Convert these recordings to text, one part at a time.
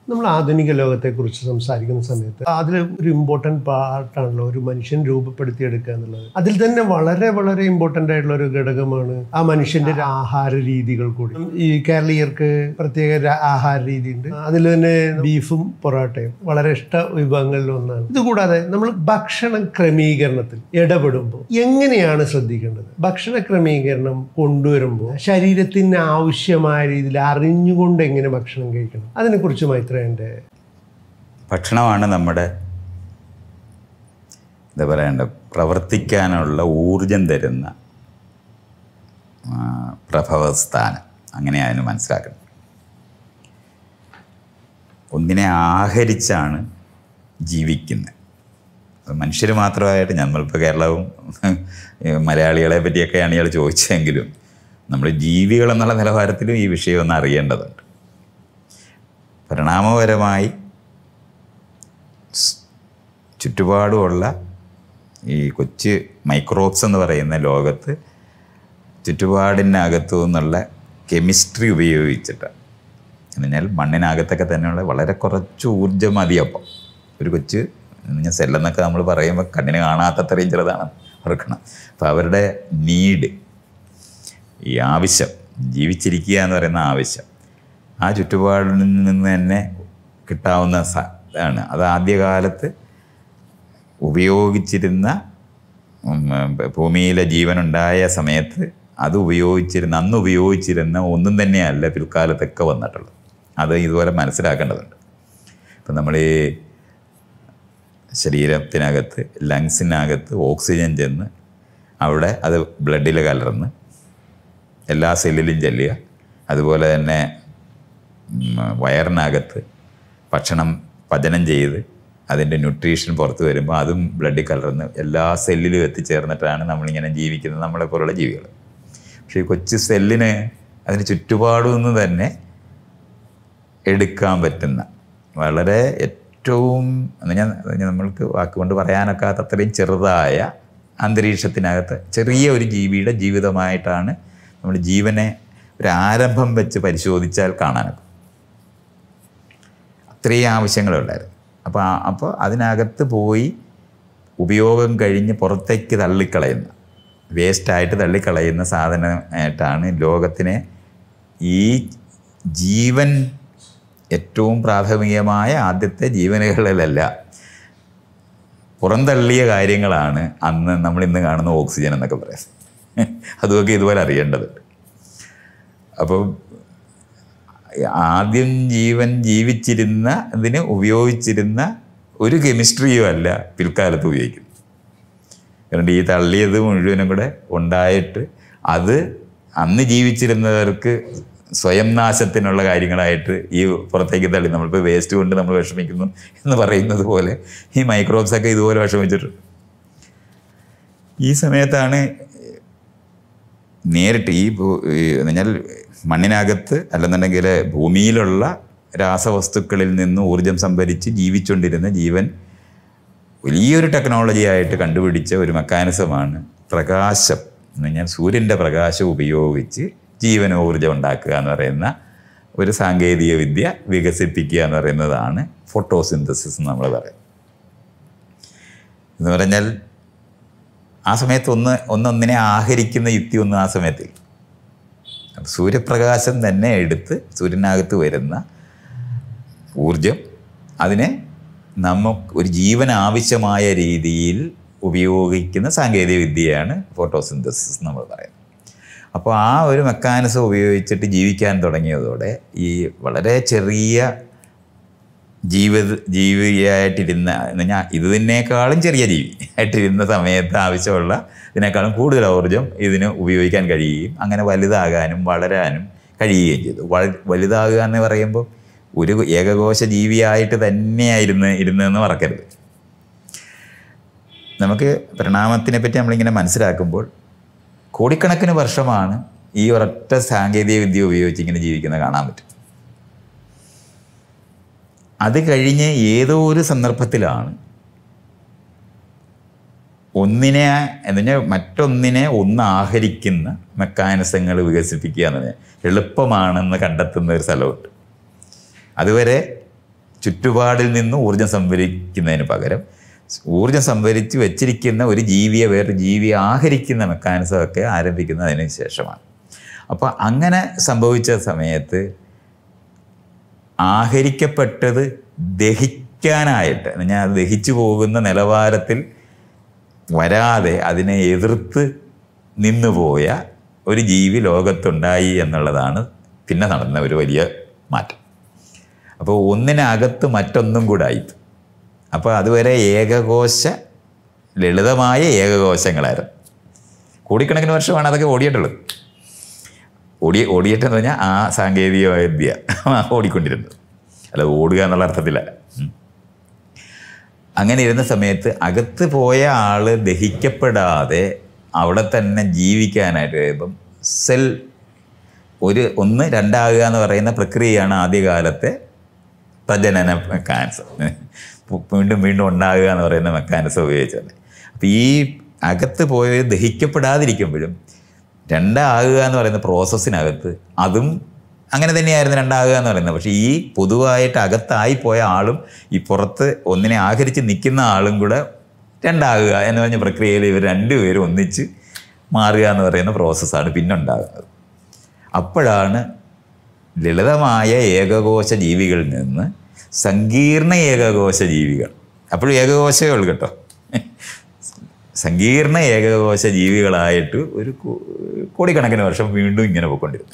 നമ്മൾ ആധുനിക ലോകത്തെക്കുറിച്ച് സംസാരിക്കുന്ന സമയത്ത് അതിൽ ഒരു ഇമ്പോർട്ടൻറ്റ് പാർട്ടാണല്ലോ ഒരു മനുഷ്യൻ രൂപപ്പെടുത്തിയെടുക്കുക എന്നുള്ളത് അതിൽ തന്നെ വളരെ വളരെ ഇമ്പോർട്ടൻ്റ് ആയിട്ടുള്ള ഒരു ഘടകമാണ് ആ മനുഷ്യന്റെ ഒരു ആഹാര രീതികൾ കൂടി ഈ കേരളീയർക്ക് പ്രത്യേക ഒരു ആഹാര രീതി ഉണ്ട് അതിൽ തന്നെ ബീഫും പൊറോട്ടയും വളരെ ഇഷ്ട വിഭവങ്ങളിൽ ഒന്നാണ് ഇതുകൂടാതെ നമ്മൾ ഭക്ഷണ ക്രമീകരണത്തിൽ ഇടപെടുമ്പോൾ എങ്ങനെയാണ് ശ്രദ്ധിക്കേണ്ടത് ഭക്ഷണ ക്രമീകരണം കൊണ്ടുവരുമ്പോൾ ശരീരത്തിന് ആവശ്യമായ രീതിയിൽ അറിഞ്ഞുകൊണ്ട് എങ്ങനെ ഭക്ഷണം കഴിക്കണം അതിനെക്കുറിച്ച് മൈത്രേൻ്റെ ഭക്ഷണമാണ് നമ്മുടെ എന്താ പറയണ്ട പ്രവർത്തിക്കാനുള്ള ഊർജം തരുന്ന ആ, പ്രഭവസ്ഥാനം അങ്ങനെ അതിന് മനസ്സിലാക്കണം ഒന്നിനെ ആഹരിച്ചാണ് ജീവിക്കുന്നത് മനുഷ്യർ മാത്രമായിട്ട് നമ്മളിപ്പോൾ കേരളവും ഏ, മലയാളികളെ പറ്റിയൊക്കെയാണ് ഇയാൾ ചോദിച്ചതെങ്കിലും നമ്മൾ ജീവികൾ എന്നുള്ള നിലവാരത്തിലും ഈ വിഷയം ഒന്ന് അറിയേണ്ടതുണ്ട് പരിണാമപരമായി സ് ചുറ്റുപാടുമുള്ള ഈ കൊച്ചു മൈക്രോബ്സ് എന്ന് പറയുന്ന ലോകത്ത് ചുറ്റുപാടിനകത്തു നിന്നുള്ള കെമിസ്ട്രി ഉപയോഗിച്ചിട്ട് എന്ന് പറഞ്ഞാൽ മണ്ണിനകത്തൊക്കെ തന്നെയുള്ള വളരെ കുറച്ച് ഊർജ്ജം മതി അപ്പം ഒരു കൊച്ച് ഞാൻ സെല്ലെന്നൊക്കെ നമ്മൾ പറയുമ്പോൾ കണ്ണിന് കാണാത്തത്രയും ചെറുതാണ് ഓർക്കണം അപ്പോൾ അവരുടെ നീഡ് ഈ ആവശ്യം ജീവിച്ചിരിക്കുക എന്ന് പറയുന്ന ആവശ്യം ആ ചുറ്റുപാടിൽ നിന്ന് തന്നെ കിട്ടാവുന്ന സ- ഇതാണ് അത് ആദ്യകാലത്ത് ഉപയോഗിച്ചിരുന്ന ഉം, ഭൂമിയിലെ ജീവനുണ്ടായ സമയത്ത് അത് ഉപയോഗിച്ചിരുന്ന അന്ന് ഉപയോഗിച്ചിരുന്ന ഒന്നും തന്നെയല്ല പിൽക്കാലത്തൊക്കെ വന്നിട്ടുള്ളത് അത് ഇതുപോലെ മനസ്സിലാക്കേണ്ടതുണ്ട് ഇപ്പം നമ്മൾ ഈ ശരീരത്തിനകത്ത് ലങ്സിനകത്ത് ഓക്സിജൻ ചെന്ന് അവിടെ അത് ബ്ലഡിൽ കലർന്ന് എല്ലാ സെല്ലിലും ചെല്ലുക അതുപോലെ തന്നെ ഉം, വയറിനകത്ത് ഭക്ഷണം പചനം ചെയ്ത് അതിൻ്റെ ന്യൂട്രീഷൻ പുറത്ത് വരുമ്പോൾ അതും ബ്ലഡിൽ കലർന്ന് എല്ലാ സെല്ലിലും എത്തിച്ചേർന്നിട്ടാണ് നമ്മളിങ്ങനെ ജീവിക്കുന്നത് നമ്മളെ പോലുള്ള ജീവികൾ പക്ഷേ ഈ കൊച്ചു സെല്ലിന് അതിന് ചുറ്റുപാടും നിന്ന് തന്നെ എടുക്കാൻ പറ്റുന്ന വളരെ ഏറ്റവും എന്ന് ഞാൻ നമ്മൾക്ക് വാക്കുകൊണ്ട് പറയാനൊക്കാത്ത അത്രയും ചെറുതായ അന്തരീക്ഷത്തിനകത്ത് ചെറിയ ഒരു ജീവിയുടെ ജീവിതമായിട്ടാണ് നമ്മൾ ജീവനെ ഒരു ആരംഭം വെച്ച് പരിശോധിച്ചാൽ കാണാനൊക്കെ അത്രയും ആവശ്യങ്ങളുണ്ടായിരുന്നു അപ്പോൾ അപ്പോൾ അതിനകത്ത് പോയി ഉപയോഗം കഴിഞ്ഞ് പുറത്തേക്ക് തള്ളിക്കളയുന്ന വേസ്റ്റായിട്ട് തള്ളിക്കളയുന്ന സാധനമായിട്ടാണ് ലോകത്തിനെ ഈ ജീവൻ ഏറ്റവും പ്രാഥമികമായ ആദ്യത്തെ ജീവനുകളിലല്ല പുറന്തള്ളിയ കാര്യങ്ങളാണ് അന്ന് നമ്മൾ ഇന്ന് കാണുന്ന ഓക്സിജൻ എന്നൊക്കെ പറയാം അതുമൊക്കെ ഇതുപോലെ അറിയേണ്ടതുണ്ട് അപ്പോൾ ആദ്യം ജീവൻ ജീവിച്ചിരുന്ന ഇതിന് ഉപയോഗിച്ചിരുന്ന ഒരു കെമിസ്ട്രിയും അല്ല പിൽക്കാലത്ത് ഉപയോഗിക്കുന്നത് കാരണം ഈ തള്ളിയത് മുഴുവനും കൂടെ ഉണ്ടായിട്ട് അത് അന്ന് ജീവിച്ചിരുന്നവർക്ക് സ്വയം നാശത്തിനുള്ള കാര്യങ്ങളായിട്ട് ഈ പുറത്തേക്ക് തള്ളി നമ്മളിപ്പോൾ വേസ്റ്റ് കൊണ്ട് നമ്മൾ വിഷമിക്കുന്നു എന്ന് പറയുന്നത് പോലെ ഈ മൈക്രോബ്സ് ഒക്കെ ഇതുപോലെ വിഷമിച്ചിട്ടുണ്ട് ഈ സമയത്താണ് നേരിട്ട് ഈ ഭൂ- ഈ എന്ന് പറഞ്ഞാൽ മണ്ണിനകത്ത് അല്ലെന്നുണ്ടെങ്കിൽ ഭൂമിയിലുള്ള രാസവസ്തുക്കളിൽ നിന്ന് ഊർജം സംഭരിച്ച് ജീവിച്ചുകൊണ്ടിരുന്ന ജീവൻ വലിയൊരു ടെക്നോളജി ആയിട്ട് കണ്ടുപിടിച്ച ഒരു മെക്കാനിസമാണ് പ്രകാശം എന്ന് പറഞ്ഞാൽ സൂര്യൻ്റെ പ്രകാശം ഉപയോഗിച്ച് ജീവന ഊർജ്ജം ഉണ്ടാക്കുക എന്ന് പറയുന്ന ഒരു സാങ്കേതിക വിദ്യ വികസിപ്പിക്കുക എന്ന് പറയുന്നതാണ് ഫോട്ടോസിന്തസിസ് എന്ന് നമ്മൾ പറയും എന്ന് പറഞ്ഞാൽ ആ സമയത്ത് ഒന്ന് ഒന്നൊന്നിനെ ആഹരിക്കുന്ന യുക്തി ഒന്നും ആ സമയത്തില്ല അപ്പം സൂര്യപ്രകാശം തന്നെ എടുത്ത് സൂര്യനകത്ത് വരുന്ന ഊർജം അതിനെ നമുക്ക് ഒരു ജീവൻ ആവശ്യമായ രീതിയിൽ ഉപയോഗിക്കുന്ന സാങ്കേതിക വിദ്യയാണ് ഫോട്ടോസിന്തസിസ് നമ്മൾ പറയുന്നത് അപ്പോൾ ആ ഒരു മെക്കാനിസം ഉപയോഗിച്ചിട്ട് ജീവിക്കാൻ തുടങ്ങിയതോടെ ഈ വളരെ ചെറിയ ജീവിത ജീവിയായിട്ടിരുന്ന എന്ന് പറഞ്ഞാൽ ഇത് തന്നെക്കാളും ചെറിയ ജീവി ആയിട്ടിരുന്ന സമയത്ത് ആവശ്യമുള്ള ഇതിനേക്കാളും കൂടുതൽ ഊർജം ഇതിന് ഉപയോഗിക്കാൻ കഴിയുകയും അങ്ങനെ വലുതാകാനും വളരാനും കഴിയുകയും ചെയ്തു വൽ- വലുതാകുക എന്ന് പറയുമ്പോൾ ഒരു ഏകകോശ ജീവിയായിട്ട് തന്നെയായിരുന്നു ഇരുന്നതെന്ന് മറക്കരുത് നമുക്ക് പരിണാമത്തിനെ പറ്റി നമ്മളിങ്ങനെ മനസ്സിലാക്കുമ്പോൾ കോടിക്കണക്കിന് വർഷമാണ് ഈ ഒരൊറ്റ സാങ്കേതിക വിദ്യ ഉപയോഗിച്ച് ഇങ്ങനെ ജീവിക്കുന്നത് കാണാൻ പറ്റും അത് കഴിഞ്ഞ് ഏതോ ഒരു സന്ദർഭത്തിലാണ് ഒന്നിനെ എന്ന് പറഞ്ഞാൽ മറ്റൊന്നിനെ ഒന്ന് ആഹരിക്കുന്ന മെക്കാനിസങ്ങൾ വികസിപ്പിക്കുക എന്ന് പറഞ്ഞാൽ എളുപ്പമാണെന്ന് കണ്ടെത്തുന്ന ഒരു സ്ഥലമുണ്ട് അതുവരെ ചുറ്റുപാടിൽ നിന്ന് ഊർജം സംഭരിക്കുന്നതിന് പകരം ഊർജം സംഭരിച്ച് വെച്ചിരിക്കുന്ന ഒരു ജീവിയെ വേറൊരു ജീവിയെ ആഹരിക്കുന്ന മെക്കാനിസം ഒക്കെ ആരംഭിക്കുന്നതിന് ശേഷമാണ് അപ്പോൾ അങ്ങനെ സംഭവിച്ച സമയത്ത് ആഹരിക്കപ്പെട്ടത് ദഹിക്കാനായിട്ട് ഞാൻ അത് ദഹിച്ചു പോകുന്ന നിലവാരത്തിൽ വരാതെ അതിനെ എതിർത്ത് നിന്നുപോയ ഒരു ജീവി ലോകത്തുണ്ടായി എന്നുള്ളതാണ് പിന്നെ നടന്ന ഒരു വലിയ മാറ്റം അപ്പോൾ ഒന്നിനകത്ത് മറ്റൊന്നും കൂടെ ആയി അപ്പോൾ അതുവരെ ഏകകോശ ലളിതമായ ഏകകോശങ്ങളായിരുന്നു കോടിക്കണക്കിന് വർഷമാണ് അതൊക്കെ ഓടിയിട്ടുള്ളത് ഓടി ഓടിയിട്ടെന്ന് പറഞ്ഞാൽ ആ സാങ്കേതിക വിദ്യ ഓടിക്കൊണ്ടിരുന്നത് അല്ല ഓടുക എന്നുള്ള അർത്ഥത്തിലല്ല ഉം. അങ്ങനെ ഇരുന്ന സമയത്ത് അകത്ത് പോയ ആള് ദഹിക്കപ്പെടാതെ അവിടെ തന്നെ ജീവിക്കാനായിട്ട് കഴിയുമ്പം സെൽ ഒരു ഒന്ന് രണ്ടാകുക എന്ന് പറയുന്ന പ്രക്രിയയാണ് ആദ്യകാലത്തെ പ്രജനന മെക്കാനിസം വീണ്ടും വീണ്ടും ഉണ്ടാകുക എന്ന് പറയുന്ന മെക്കാനിസം ഉപയോഗിച്ചത് അപ്പോൾ ഈ അകത്ത് പോയി ദഹിക്കപ്പെടാതിരിക്കുമ്പോഴും രണ്ടാകുക എന്ന് പറയുന്ന പ്രോസസ്സിനകത്ത് അതും അങ്ങനെ തന്നെയായിരുന്നു രണ്ടാകുക എന്ന് പറയുന്നത് പക്ഷേ ഈ പൊതുവായിട്ട് അകത്തായി പോയ ആളും ഈ പുറത്ത് ഒന്നിനെ ആഹരിച്ച് നിൽക്കുന്ന ആളും കൂടെ രണ്ടാകുക എന്ന് പറഞ്ഞ പ്രക്രിയയിൽ ഇവർ രണ്ടുപേരും ഒന്നിച്ച് മാറുക എന്ന് പറയുന്ന പ്രോസസ്സാണ് പിന്നെ ഉണ്ടാകുന്നത് അപ്പോഴാണ് ലളിതമായ ഏകകോശ ജീവികളിൽ നിന്ന് സങ്കീർണ ഏകകോശ ജീവികൾ അപ്പോഴും ഏകകോശമേ ഉള്ളൂ കേട്ടോ സങ്കീർണ ഏകകോശ ജീവികളായിട്ട് ഒരു കോ- കോടിക്കണക്കിന് വർഷം വീണ്ടും ഇങ്ങനെ പോയിക്കൊണ്ടിരുന്നു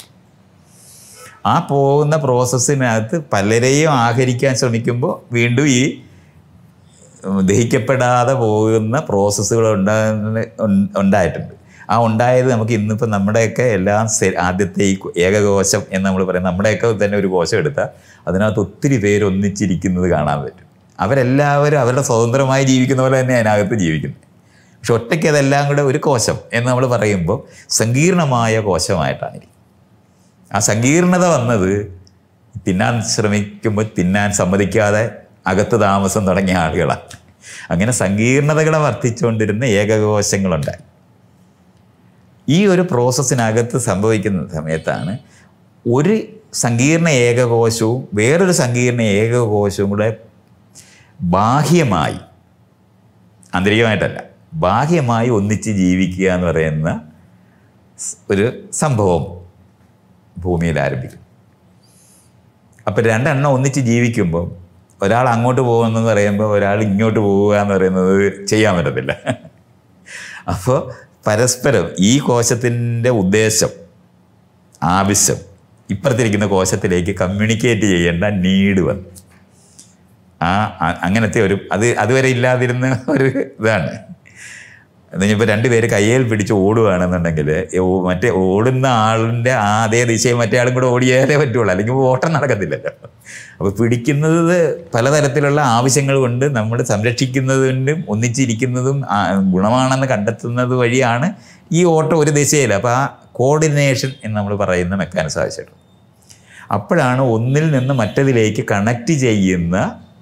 ആ പോകുന്ന പ്രോസസ്സിനകത്ത് പലരെയും ആഹരിക്കാൻ ശ്രമിക്കുമ്പോൾ വീണ്ടും ഈ ഉം, ദഹിക്കപ്പെടാതെ പോകുന്ന പ്രോസസ്സുകൾ ഉണ്ടാകുന്ന ഉൺ- ഉണ്ടായിട്ടുണ്ട് ആ ഉണ്ടായത് നമുക്ക് ഇന്നിപ്പോൾ നമ്മുടെയൊക്കെ എല്ലാം സെ- ആദ്യത്തെ ഈ കോ- ഏകകോശം എന്ന് നമ്മൾ പറയുന്നത് നമ്മുടെയൊക്കെ തന്നെ ഒരു കോശം എടുത്താൽ അതിനകത്ത് ഒത്തിരി പേര് ഒന്നിച്ചിരിക്കുന്നത് കാണാൻ പറ്റും അവരെല്ലാവരും അവരുടെ സ്വതന്ത്രമായി ജീവിക്കുന്ന പോലെ തന്നെ അതിനകത്ത് ജീവിക്കുന്നത് പക്ഷെ ഒറ്റയ്ക്ക് അതെല്ലാം കൂടെ ഒരു കോശം എന്ന് നമ്മൾ പറയുമ്പോൾ സങ്കീർണമായ കോശമായിട്ടാണ് ഇരിക്കുന്നത് ആ സങ്കീർണത വന്നത് തിന്നാൻ ശ്രമിക്കുമ്പോൾ തിന്നാൻ സമ്മതിക്കാതെ അകത്ത് താമസം തുടങ്ങിയ ആളുകളാണ് അങ്ങനെ സങ്കീർണതകളെ വർദ്ധിച്ചുകൊണ്ടിരുന്ന ഏകകോശങ്ങളുണ്ടായി ഈ ഒരു പ്രോസസ്സിനകത്ത് സംഭവിക്കുന്ന സമയത്താണ് ഒരു സങ്കീർണ ഏകകോശവും വേറൊരു സങ്കീർണ ഏകകോശവും കൂടെ ബാഹ്യമായി ആന്തരികമായിട്ടല്ല ബാഹ്യമായി ഒന്നിച്ച് ജീവിക്കുക എന്ന് പറയുന്ന സ് ഒരു സംഭവം ഭൂമിയിൽ ആരംഭിക്കും അപ്പം രണ്ടെണ്ണം ഒന്നിച്ച് ജീവിക്കുമ്പോൾ ഒരാൾ അങ്ങോട്ട് പോകുന്നെന്ന് പറയുമ്പോൾ ഒരാൾ ഇങ്ങോട്ട് പോവുക എന്ന് പറയുന്നത് ചെയ്യാൻ പറ്റത്തില്ല അപ്പോൾ പരസ്പരം ഈ കോശത്തിൻ്റെ ഉദ്ദേശം ആവശ്യം ഇപ്പുറത്തിരിക്കുന്ന കോശത്തിലേക്ക് കമ്മ്യൂണിക്കേറ്റ് ചെയ്യേണ്ട നീഡ് വന്നു ആ അ- അങ്ങനത്തെ ഒരു അത് അതുവരെ ഇല്ലാതിരുന്ന ഒരു ഇതാണ് എന്നിപ്പോൾ രണ്ടുപേര് കയ്യിൽ പിടിച്ച് ഓടുകയാണെന്നുണ്ടെങ്കിൽ ഓ- മറ്റേ ഓടുന്ന ആളിൻ്റെ ആ അതേ ദിശയിൽ മറ്റേ ആളും കൂടെ ഓടിയാലേ പറ്റുള്ളൂ അല്ലെങ്കിൽ ഓട്ടം നടക്കത്തില്ലല്ലോ അപ്പോൾ പിടിക്കുന്നത് പലതരത്തിലുള്ള ആവശ്യങ്ങൾ കൊണ്ട് നമ്മൾ സംരക്ഷിക്കുന്നതിനും ഒന്നിച്ചിരിക്കുന്നതും ആ, ഗുണമാണെന്ന് കണ്ടെത്തുന്നത് വഴിയാണ് ഈ ഓട്ടം ഒരു ദിശയിൽ അപ്പോൾ ആ കോർഡിനേഷൻ എന്ന് നമ്മൾ പറയുന്ന മെക്കാനിസം ആവശ്യമുണ്ട് അപ്പോഴാണ് ഒന്നിൽ നിന്ന് മറ്റതിലേക്ക് കണക്ട് ചെയ്യുന്ന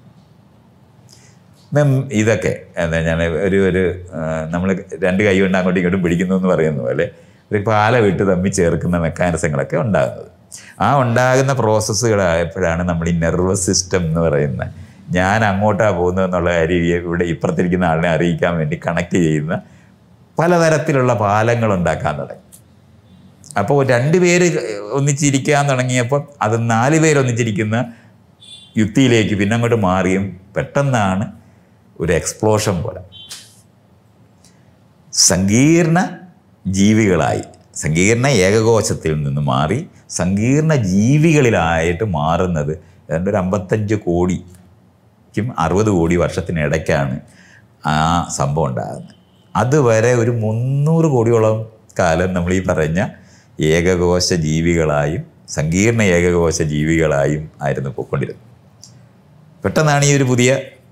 മെം ഇതൊക്കെ എന്താ ഞാൻ ഒരു ഒരു നമ്മൾ രണ്ട് കൈ കൊണ്ട് അങ്ങോട്ടും ഇങ്ങോട്ടും പിടിക്കുന്നു എന്ന് പറയുന്ന പോലെ ഒരു പാല വിട്ട് തമ്മിൽ ചേർക്കുന്ന മെക്കാനിസങ്ങളൊക്കെ ഉണ്ടാകുന്നത് ആ ഉണ്ടാകുന്ന പ്രോസസ്സുകളായപ്പോഴാണ് നമ്മൾ ഈ നെർവസ് സിസ്റ്റം എന്ന് പറയുന്ന ഞാൻ അങ്ങോട്ടാണ് പോകുന്നത് എന്നുള്ള കാര്യം ഈ ഇവിടെ ഇപ്പുറത്തിരിക്കുന്ന ആളിനെ അറിയിക്കാൻ വേണ്ടി കണക്ട് ചെയ്യുന്ന പലതരത്തിലുള്ള പാലങ്ങൾ ഉണ്ടാക്കാൻ തുടങ്ങി അപ്പോൾ രണ്ട് പേര് ഒന്നിച്ചിരിക്കാൻ തുടങ്ങിയപ്പോൾ അത് നാല് പേര് ഒന്നിച്ചിരിക്കുന്ന യുക്തിയിലേക്ക് പിന്നെ അങ്ങോട്ട് മാറിയും പെട്ടെന്നാണ് ഒരു എക്സ്പ്ലോഷൻ പോലെ സങ്കീർണ ജീവികളായി സങ്കീർണ ഏകകോശത്തിൽ നിന്ന് മാറി സങ്കീർണ ജീവികളിലായിട്ട് മാറുന്നത് ഏതാണ്ട് ഒരു അമ്പത്തഞ്ച് കോടിക്കും അറുപത് കോടി വർഷത്തിനിടയ്ക്കാണ് ആ സംഭവം ഉണ്ടാകുന്നത് അതുവരെ ഒരു മുന്നൂറ് കോടിയോളം കാലം നമ്മൾ ഈ പറഞ്ഞ ഏകകോശ ജീവികളായും സങ്കീർണ ഏകകോശ ജീവികളായും ആയിരുന്നു പോയിക്കൊണ്ടിരുന്നത് പെട്ടെന്നാണ് ഈ ഒരു പുതിയ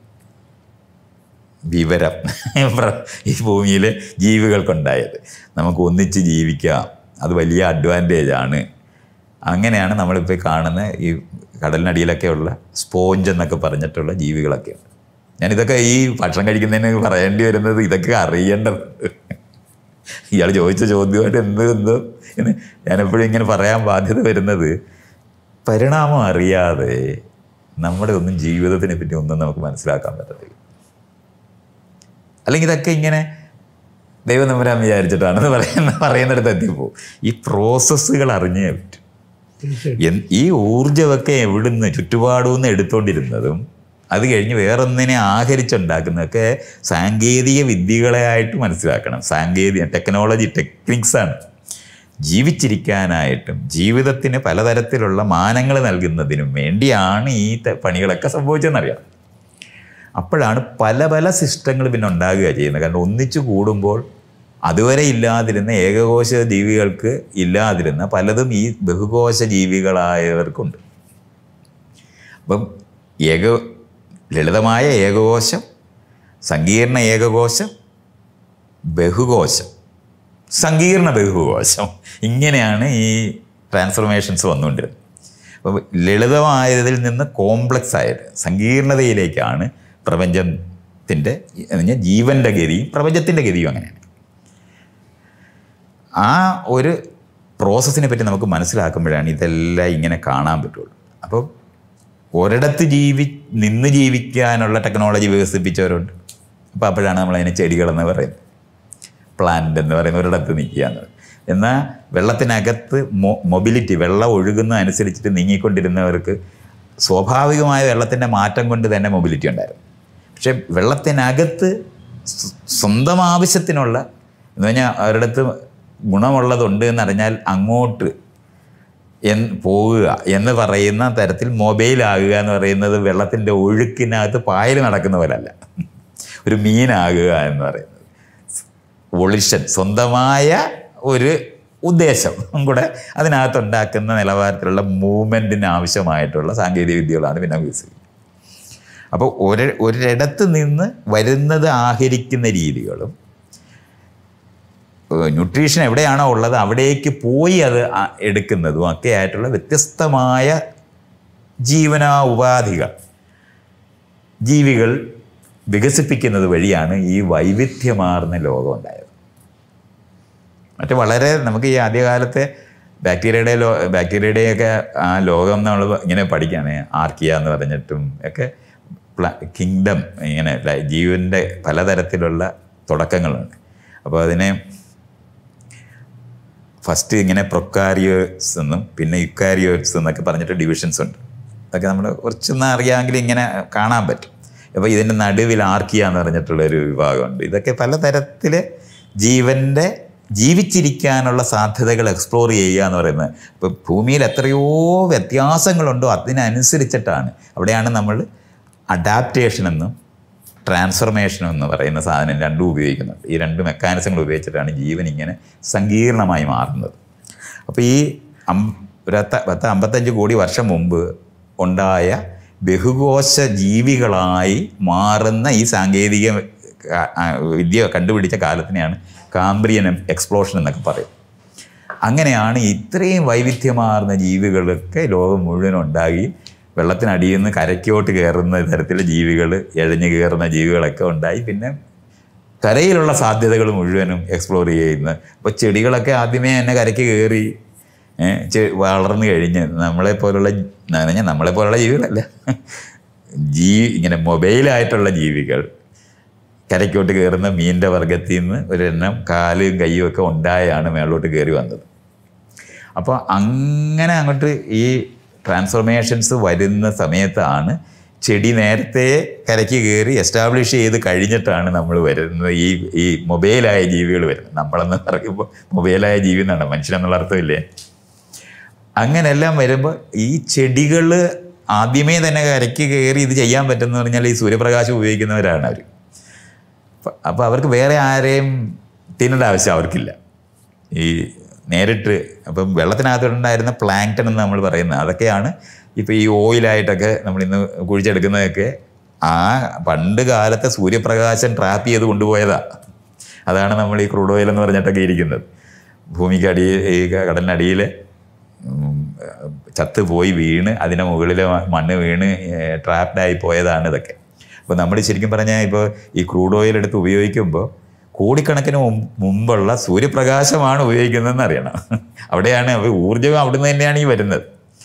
വിവരം ഈ ഭൂമിയിലെ ജീവികൾക്കുണ്ടായത് നമുക്ക് ഒന്നിച്ച് ജീവിക്കാം അത് വലിയ അഡ്വാൻറ്റേജ് ആണ് അങ്ങനെയാണ് നമ്മളിപ്പോൾ കാണുന്ന ഈ കടലിനടിയിലൊക്കെ ഉള്ള സ്പോഞ്ച് എന്നൊക്കെ പറഞ്ഞിട്ടുള്ള ജീവികളൊക്കെ ഉണ്ട് ഞാനിതൊക്കെ ഈ ഭക്ഷണം കഴിക്കുന്നതിന് പറയേണ്ടി വരുന്നത് ഇതൊക്കെ അറിയേണ്ടതുണ്ട് ഇയാൾ ചോദിച്ച ചോദ്യമായിട്ട് എന്ത് എന്തോ എന്ന് ഞാനെപ്പോഴും ഇങ്ങനെ പറയാൻ ബാധ്യത വരുന്നത് പരിണാമം അറിയാതെ നമ്മുടെ ഒന്നും ജീവിതത്തിനെ പറ്റി ഒന്നും നമുക്ക് മനസ്സിലാക്കാൻ പറ്റത്തില്ല അല്ലെങ്കിൽ ഇതൊക്കെ ഇങ്ങനെ ദൈവം നമ്പരാൻ വിചാരിച്ചിട്ടാണെന്ന് പറയുന്ന പറയുന്നിടത്ത് എത്തിയപ്പോൾ ഈ പ്രോസസ്സുകൾ അറിഞ്ഞേ പറ്റും തീർച്ചയായിട്ടും എൻ- ഈ ഊർജ്ജമൊക്കെ എവിടുന്ന് ചുറ്റുപാടുന്ന് എടുത്തോണ്ടിരുന്നതും അത് കഴിഞ്ഞ് വേറൊന്നിനെ ആഹരിച്ചുണ്ടാക്കുന്നതൊക്കെ സാങ്കേതിക വിദ്യകളായിട്ട് മനസ്സിലാക്കണം സാങ്കേതിക ടെക്നോളജി ടെക്നിക്സാണ് ജീവിച്ചിരിക്കാനായിട്ടും ജീവിതത്തിന് പലതരത്തിലുള്ള മാനങ്ങൾ നൽകുന്നതിനും വേണ്ടിയാണ് ഈ ത- പണികളൊക്കെ സംഭവിച്ചതെന്നറിയാം അപ്പോഴാണ് പല പല സിസ്റ്റങ്ങൾ പിന്നെ ഉണ്ടാകുക ചെയ്യുന്നത് കാരണം ഒന്നിച്ചു കൂടുമ്പോൾ അതുവരെ ഇല്ലാതിരുന്ന ഏകകോശ ജീവികൾക്ക് ഇല്ലാതിരുന്ന പലതും ഈ ബഹുകോശ ജീവികളായവർക്കുണ്ട് അപ്പം ഏക ലളിതമായ ഏകകോശം സങ്കീർണ ഏകകോശം ബഹുകോശം സങ്കീർണ ബഹുകോശം ഇങ്ങനെയാണ് ഈ ട്രാൻസ്ഫോർമേഷൻസ് വന്നുകൊണ്ടിരുന്നത് അപ്പോൾ ലളിതമായതിൽ നിന്ന് കോംപ്ലക്സ് ആയത് സങ്കീർണതയിലേക്കാണ് പ്രപഞ്ചത്തിൻ്റെ പറഞ്ഞാൽ ജീവൻ്റെ ഗതിയും പ്രപഞ്ചത്തിൻ്റെ ഗതിയും അങ്ങനെയാണ് ആ ഒരു പ്രോസസ്സിനെ പറ്റി നമുക്ക് മനസ്സിലാക്കുമ്പോഴാണ് ഇതെല്ലാം ഇങ്ങനെ കാണാൻ പറ്റുള്ളൂ അപ്പോൾ ഒരിടത്ത് ജീവി നിന്ന് ജീവിക്കാനുള്ള ടെക്നോളജി വികസിപ്പിച്ചവരുണ്ട് അപ്പോൾ അപ്പോഴാണ് നമ്മളതിനെ ചെടികളെന്ന് പറയുന്നത് പ്ലാന്റ് എന്ന് പറയുന്ന ഒരിടത്ത് നിൽക്കുക എന്ന് പറയും. എന്നാൽ വെള്ളത്തിനകത്ത് മൊ മൊബിലിറ്റി വെള്ളം ഒഴുകുന്ന അനുസരിച്ചിട്ട് നീങ്ങിക്കൊണ്ടിരുന്നവർക്ക് സ്വാഭാവികമായ വെള്ളത്തിൻ്റെ മാറ്റം കൊണ്ട് തന്നെ മൊബിലിറ്റി ഉണ്ടായിരുന്നു പക്ഷേ വെള്ളത്തിനകത്ത് സ്വ- സ്വന്തം ആവശ്യത്തിനുള്ള എന്ന് പറഞ്ഞാൽ ഒരിടത്ത് ഗുണമുള്ളതുണ്ട് എന്നറിഞ്ഞാൽ അങ്ങോട്ട് എന്ന് പോവുക എന്ന് പറയുന്ന തരത്തിൽ മൊബൈലാകുക എന്ന് പറയുന്നത് വെള്ളത്തിൻ്റെ ഒഴുക്കിനകത്ത് പായൽ നടക്കുന്ന പോലല്ല ഒരു മീനാകുക എന്ന് പറയുന്നത് ഒളിഷൻ സ്വന്തമായ ഒരു ഉദ്ദേശം കൂടെ അതിനകത്തുണ്ടാക്കുന്ന നിലവാരത്തിലുള്ള മൂവ്മെൻറ്റിന് ആവശ്യമായിട്ടുള്ള സാങ്കേതിക വിദ്യകളാണ് പിന്നെ വികസിക്കുന്നത് അപ്പോൾ ഒരു ഒരിടത്ത് നിന്ന് വരുന്നത് ആഹരിക്കുന്ന രീതികളും ന്യൂട്രീഷൻ എവിടെയാണോ ഉള്ളത് അവിടേക്ക് പോയി അത് ആ- എടുക്കുന്നതും ഒക്കെ ആയിട്ടുള്ള വ്യത്യസ്തമായ ജീവന ഉപാധികൾ ജീവികൾ വികസിപ്പിക്കുന്നത് വഴിയാണ് ഈ വൈവിധ്യമാർന്ന ലോകം ഉണ്ടായത് മറ്റു വളരെ നമുക്ക് ഈ ആദ്യകാലത്തെ ബാക്ടീരിയയുടെ ലോ ബാക്ടീരിയയുടെയൊക്കെ ആ ലോകം നമ്മൾ ഇങ്ങനെ പഠിക്കുകയാണ് ആർക്കിയ എന്ന് പറഞ്ഞിട്ടും ഒക്കെ കിങ്ഡം ഇങ്ങനെ ലൈ- ജീവൻ്റെ പലതരത്തിലുള്ള തുടക്കങ്ങളുണ്ട് അപ്പോൾ അതിനെ ഫസ്റ്റ് ഇങ്ങനെ പ്രൊക്കാരിയോസ് എന്നും പിന്നെ യുക്കാരിയോസ് എന്നൊക്കെ പറഞ്ഞിട്ട് ഡിവിഷൻസ് ഉണ്ട് അതൊക്കെ നമ്മൾ കുറച്ചൊന്ന് അറിയാമെങ്കിൽ ഇങ്ങനെ കാണാൻ പറ്റും അപ്പോൾ ഇതിൻ്റെ നടുവിൽ ആർക്കിയ എന്ന് പറഞ്ഞിട്ടുള്ളൊരു വിഭാഗമുണ്ട് ഇതൊക്കെ പലതരത്തിൽ ജീവൻ്റെ ജീവിച്ചിരിക്കാനുള്ള സാധ്യതകൾ എക്സ്പ്ലോർ ചെയ്യുക എന്ന് പറയുന്നത് ഇപ്പോൾ ഭൂമിയിൽ എത്രയോ വ്യത്യാസങ്ങളുണ്ടോ അതിനനുസരിച്ചിട്ടാണ് അവിടെയാണ് നമ്മൾ അഡാപ്റ്റേഷൻ എന്നും ട്രാൻസ്ഫർമേഷൻ എന്ന് പറയുന്ന സാധനം രണ്ടും ഉപയോഗിക്കുന്നുണ്ട് ഈ രണ്ട് മെക്കാനിസങ്ങൾ ഉപയോഗിച്ചിട്ടാണ് ജീവൻ ഇങ്ങനെ സങ്കീർണമായി മാറുന്നത് അപ്പോൾ ഈ അം ഒരു പത്ത് പത്ത് അമ്പത്തഞ്ച് കോടി വർഷം മുമ്പ് ഉണ്ടായ ബഹുകോശ ജീവികളായി മാറുന്ന ഈ സാങ്കേതിക ആ, ആ, വിദ്യ കണ്ടുപിടിച്ച കാലത്തിനെയാണ് കാംബ്രിയൻ എക്സ്പ്ലോഷൻ എന്നൊക്കെ പറയും അങ്ങനെയാണ് ഇത്രയും വൈവിധ്യമാർന്ന ജീവികളൊക്കെ ലോകം മുഴുവൻ ഉണ്ടായി വെള്ളത്തിനടിയിൽ നിന്ന് കരയ്ക്കോട്ട് കയറുന്ന തരത്തിലുള്ള ജീവികൾ എഴഞ്ഞു കയറുന്ന ജീവികളൊക്കെ ഉണ്ടായി പിന്നെ കരയിലുള്ള സാധ്യതകൾ മുഴുവനും എക്സ്പ്ലോർ ചെയ്യുന്ന അപ്പോൾ ചെടികളൊക്കെ ആദ്യമേ തന്നെ കരയ്ക്ക് കയറി ഏ, ചെ- വളർന്നു കഴിഞ്ഞ് നമ്മളെ പോലുള്ള പറഞ്ഞാൽ നമ്മളെ പോലുള്ള ജീവികളല്ല ജീ ഇങ്ങനെ മൊബൈലായിട്ടുള്ള ജീവികൾ കരയ്ക്കോട്ട് കയറുന്ന മീനിൻ്റെ വർഗത്തിൽ നിന്ന് ഒരെണ്ണം കാലും കൈയും ഒക്കെ ഉണ്ടായാണ് മേളോട്ട് കയറി വന്നത് അപ്പോൾ അങ്ങനെ അങ്ങോട്ട് ഈ ട്രാൻസ്ഫോർമേഷൻസ് വരുന്ന സമയത്താണ് ചെടി നേരത്തെ കരയ്ക്ക് കയറി എസ്റ്റാബ്ലിഷ് ചെയ്ത് കഴിഞ്ഞിട്ടാണ് നമ്മൾ വരുന്നത് ഈ ഈ മൊബൈലായ ജീവികൾ വരുന്നത് നമ്മളെന്ന് പറയുമ്പോൾ മൊബൈലായ ജീവി എന്നാണ് മനുഷ്യനെന്നുള്ള അർത്ഥമില്ലേ അങ്ങനെല്ലാം വരുമ്പോൾ ഈ ചെടികൾ ആദ്യമേ തന്നെ കരയ്ക്ക് കയറി ഇത് ചെയ്യാൻ പറ്റുമെന്ന് പറഞ്ഞാൽ ഈ സൂര്യപ്രകാശം ഉപയോഗിക്കുന്നവരാണ് അവർ അപ്പോൾ അവർക്ക് വേറെ ആരെയും തിന്നേണ്ട ആവശ്യം അവർക്കില്ല ഈ നേരിട്ട് അപ്പം വെള്ളത്തിനകത്തുണ്ടായിരുന്ന പ്ലാങ്ക്ടൺ എന്ന് നമ്മൾ പറയുന്നത് അതൊക്കെയാണ് ഇപ്പോൾ ഈ ഓയിലായിട്ടൊക്കെ നമ്മൾ ഇന്ന് കുഴിച്ചെടുക്കുന്നതൊക്കെ ആ പണ്ട് കാലത്തെ സൂര്യപ്രകാശം ട്രാപ്പ് ചെയ്ത് കൊണ്ടുപോയതാണ് അതാണ് നമ്മൾ ഈ ക്രൂഡ് ഓയിൽ എന്ന് പറഞ്ഞിട്ടൊക്കെ ഇരിക്കുന്നത് ഭൂമിക്കടിയിൽ ഈ കടലിനടിയിൽ ഉം, ചത്ത് പോയി വീണ് അതിൻ്റെ മുകളിൽ മണ്ണ് വീണ് ട്രാപ്ഡായി പോയതാണ് ഇതൊക്കെ അപ്പോൾ നമ്മൾ ശരിക്കും പറഞ്ഞാൽ ഇപ്പോൾ ഈ ക്രൂഡ് ഓയിൽ എടുത്ത് ഉപയോഗിക്കുമ്പോൾ കോടിക്കണക്കിന് മുമ്പ് മുമ്പുള്ള സൂര്യപ്രകാശമാണ് ഉപയോഗിക്കുന്നതെന്ന് അറിയണം അവിടെയാണ് അപ്പോൾ ഊർജ്ജം അവിടുന്ന് തന്നെയാണ് ഈ വരുന്നത്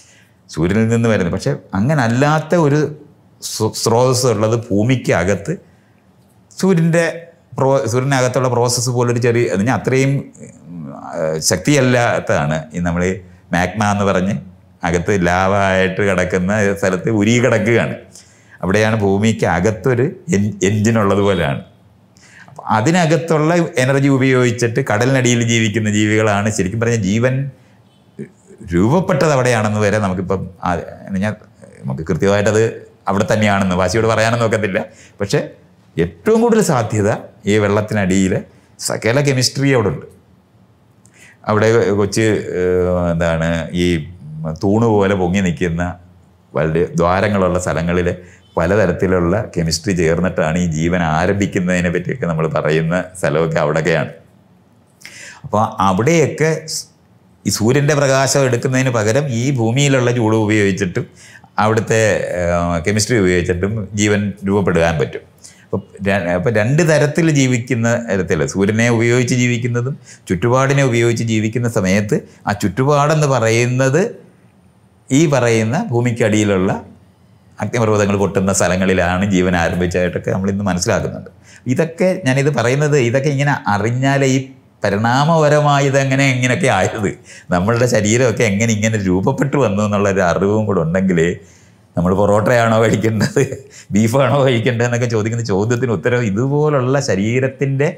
സൂര്യനിൽ നിന്ന് വരുന്നത് പക്ഷെ അങ്ങനെ അല്ലാത്ത ഒരു സ്വ- സ്രോതസ്സ് ഉള്ളത് ഭൂമിക്ക് അകത്ത് സൂര്യൻ്റെ പ്രോ സൂര്യനകത്തുള്ള പ്രോസസ്സ് പോലൊരു ചെറിയ അത് ഞാൻ അത്രയും ഉം, ആ, ശക്തിയല്ലാത്തതാണ് ഈ നമ്മൾ മാഗ്മ എന്ന് പറഞ്ഞ് അകത്ത് ലാവായിട്ട് കിടക്കുന്ന സ്ഥലത്ത് ഉരുകി കിടക്കുകയാണ് അവിടെയാണ് ഭൂമിക്ക് അകത്തൊരു എൻ എൻജിനുള്ളത് പോലെയാണ് അപ്പം അതിനകത്തുള്ള എനർജി ഉപയോഗിച്ചിട്ട് കടലിനടിയിൽ ജീവിക്കുന്ന ജീവികളാണ് ശരിക്കും പറഞ്ഞാൽ ജീവൻ രൂപപ്പെട്ടത് അവിടെയാണെന്ന് വരെ നമുക്കിപ്പം ആ- ഞാൻ നമുക്ക് കൃത്യമായിട്ടത് അവിടെ തന്നെയാണെന്ന് വാശിയോട് പറയാനൊന്നും ഒക്കത്തില്ല പക്ഷേ ഏറ്റവും കൂടുതൽ സാധ്യത ഈ വെള്ളത്തിനടിയിൽ സകല കെമിസ്ട്രി അവിടെ ഉണ്ട് അവിടെ കൊച്ച് ഏഹ്, എന്താണ് ഈ തൂണ് പോലെ പൊങ്ങി നിൽക്കുന്ന വളരെ ദ്വാരങ്ങളുള്ള സ്ഥലങ്ങളിൽ പലതരത്തിലുള്ള കെമിസ്ട്രി ചേർന്നിട്ടാണ് ഈ ജീവൻ ആരംഭിക്കുന്നതിനെ പറ്റിയൊക്കെ നമ്മൾ പറയുന്ന സ്ഥലമൊക്കെ അവിടെയൊക്കെയാണ് അപ്പോൾ അവിടെയൊക്കെ സ് ഈ സൂര്യൻ്റെ പ്രകാശം എടുക്കുന്നതിന് പകരം ഈ ഭൂമിയിലുള്ള ചൂട് ഉപയോഗിച്ചിട്ടും അവിടുത്തെ കെമിസ്ട്രി ഉപയോഗിച്ചിട്ടും ജീവൻ രൂപപ്പെടുവാൻ പറ്റും അപ്പോൾ അപ്പോൾ രണ്ട് തരത്തിൽ ജീവിക്കുന്ന തരത്തിൽ സൂര്യനെ ഉപയോഗിച്ച് ജീവിക്കുന്നതും ചുറ്റുപാടിനെ ഉപയോഗിച്ച് ജീവിക്കുന്ന സമയത്ത് ആ ചുറ്റുപാടെന്ന് പറയുന്നത് ഈ പറയുന്ന ഭൂമിക്കടിയിലുള്ള അഗ്നിപർവ്വതങ്ങൾ പൊട്ടുന്ന സ്ഥലങ്ങളിലാണ് ജീവൻ ആരംഭിച്ചതായിട്ടൊക്കെ നമ്മൾ ഇന്ന് മനസ്സിലാക്കുന്നുണ്ട് ഇതൊക്കെ ഞാനിത് പറയുന്നത് ഇതൊക്കെ ഇങ്ങനെ അറിഞ്ഞാലേ ഈ പരിണാമപരമായി ഇതെങ്ങനെ ഇങ്ങനെയൊക്കെ ആയത് നമ്മളുടെ ശരീരമൊക്കെ എങ്ങനെ ഇങ്ങനെ രൂപപ്പെട്ടു വന്നു എന്നുള്ളൊരു അറിവും കൂടെ ഉണ്ടെങ്കിൽ നമ്മൾ പൊറോട്ടയാണോ കഴിക്കേണ്ടത് ബീഫാണോ കഴിക്കേണ്ടത് എന്നൊക്കെ ചോദിക്കുന്ന ചോദ്യത്തിന് ഉത്തരം ഇതുപോലുള്ള ശരീരത്തിൻ്റെ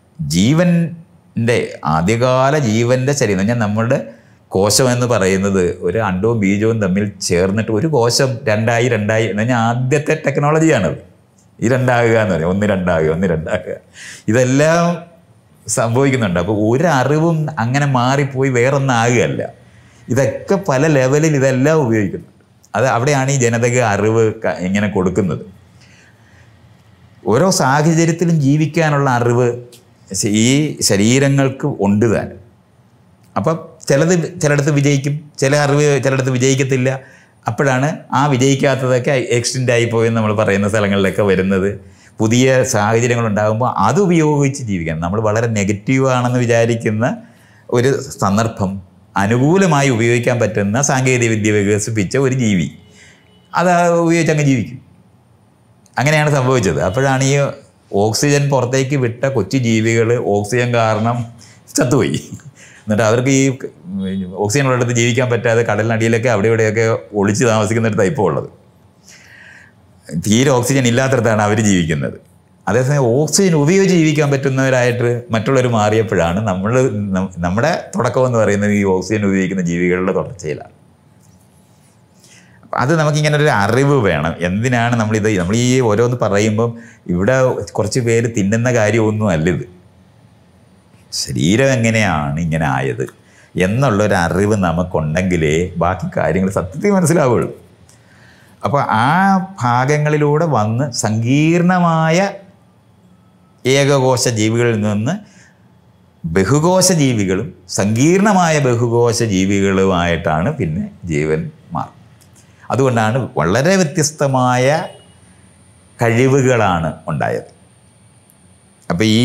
ജീവൻ്റെ ആദ്യകാല ജീവൻ്റെ ശരീരം എന്ന് പറഞ്ഞാൽ നമ്മളുടെ കോശം എന്ന് പറയുന്നത് ഒരു അണ്ടവും ബീജവും തമ്മിൽ ചേർന്നിട്ട് ഒരു കോശം രണ്ടായി രണ്ടായി എന്ന് പറഞ്ഞാൽ ആദ്യത്തെ ടെക്നോളജിയാണത് ഈ രണ്ടാകുക എന്ന് പറയും ഒന്ന് രണ്ടാകുക ഒന്ന് രണ്ടാകുക ഇതെല്ലാം സംഭവിക്കുന്നുണ്ട് അപ്പോൾ ഒരു അറിവും അങ്ങനെ മാറിപ്പോയി വേറൊന്നാകുകയല്ല ഇതൊക്കെ പല ലെവലിൽ ഇതെല്ലാം ഉപയോഗിക്കുന്നുണ്ട് അത് അവിടെയാണ് ഈ ജനതക അറിവ് ക- ഇങ്ങനെ കൊടുക്കുന്നത് ഓരോ സാഹചര്യത്തിലും ജീവിക്കാനുള്ള അറിവ് ശ- ഈ ശരീരങ്ങൾക്ക് ഉണ്ട് താൻ അപ്പം ചിലത് ചിലയിടത്ത് വിജയിക്കും ചില അറിവ് ചിലയിടത്ത് വിജയിക്കത്തില്ല അപ്പോഴാണ് ആ വിജയിക്കാത്തതൊക്കെ എക്സ്റ്റെൻഡ് ആയി പോയെന്ന് നമ്മൾ പറയുന്ന സ്ഥലങ്ങളിലൊക്കെ വരുന്നത് പുതിയ സാഹചര്യങ്ങൾ ഉണ്ടാകുമ്പോൾ അത് ഉപയോഗിച്ച് ജീവിക്കണം നമ്മൾ വളരെ നെഗറ്റീവ് ആണെന്ന് വിചാരിക്കുന്ന ഒരു സന്ദർഭം അനുകൂലമായി ഉപയോഗിക്കാൻ പറ്റുന്ന സാങ്കേതിക വിദ്യ വികസിപ്പിച്ച ഒരു ജീവി അത് ഉപയോഗിച്ച് അങ്ങ് ജീവിക്കും അങ്ങനെയാണ് സംഭവിച്ചത് അപ്പോഴാണ് ഈ ഓക്സിജൻ പുറത്തേക്ക് വിട്ട കൊച്ചു ജീവികൾ ഓക്സിജൻ കാരണം ചത്തുപോയി എന്നിട്ട് അവർക്ക് ഈ ഓക്സിജൻ ഉള്ളിടത്ത് ജീവിക്കാൻ പറ്റാതെ കടലിനടിയിലൊക്കെ അവിടെ ഇവിടെയൊക്കെ ഒളിച്ച് താമസിക്കുന്നിടത്താണ് ഇപ്പോൾ ഉള്ളത് തീരെ ഓക്സിജൻ ഇല്ലാത്തടത്താണ് അവർ ജീവിക്കുന്നത് അതേസമയം ഓക്സിജൻ ഉപയോഗിച്ച് ജീവിക്കാൻ പറ്റുന്നവരായിട്ട് മറ്റുള്ളവർ മാറിയപ്പോഴാണ് നമ്മൾ നം- നമ്മുടെ തുടക്കം എന്ന് പറയുന്നത് ഈ ഓക്സിജൻ ഉപയോഗിക്കുന്ന ജീവികളുടെ തുടർച്ചയിലാണ് അത് നമുക്കിങ്ങനെ ഒരു അറിവ് വേണം എന്തിനാണ് നമ്മളിത് നമ്മൾ ഈ ഓരോന്ന് പറയുമ്പം ഇവിടെ കുറച്ച് പേര് തിന്നുന്ന കാര്യമൊന്നും അല്ല ഇത് ശരീരം എങ്ങനെയാണ് ഇങ്ങനെ ആയത് എന്നുള്ളൊരു അറിവ് നമുക്കുണ്ടെങ്കിലേ ബാക്കി കാര്യങ്ങൾ സത്യത്തിൽ മനസ്സിലാവുള്ളൂ അപ്പോൾ ആ ഭാഗങ്ങളിലൂടെ വന്ന് സങ്കീർണമായ ഏകകോശ ജീവികളിൽ നിന്ന് ബഹുകോശ ജീവികളും സങ്കീർണമായ ബഹുകോശ ജീവികളുമായിട്ടാണ് പിന്നെ ജീവൻ മാറും അതുകൊണ്ടാണ് വളരെ വ്യത്യസ്തമായ കഴിവുകളാണ് ഉണ്ടായത് അപ്പോൾ ഈ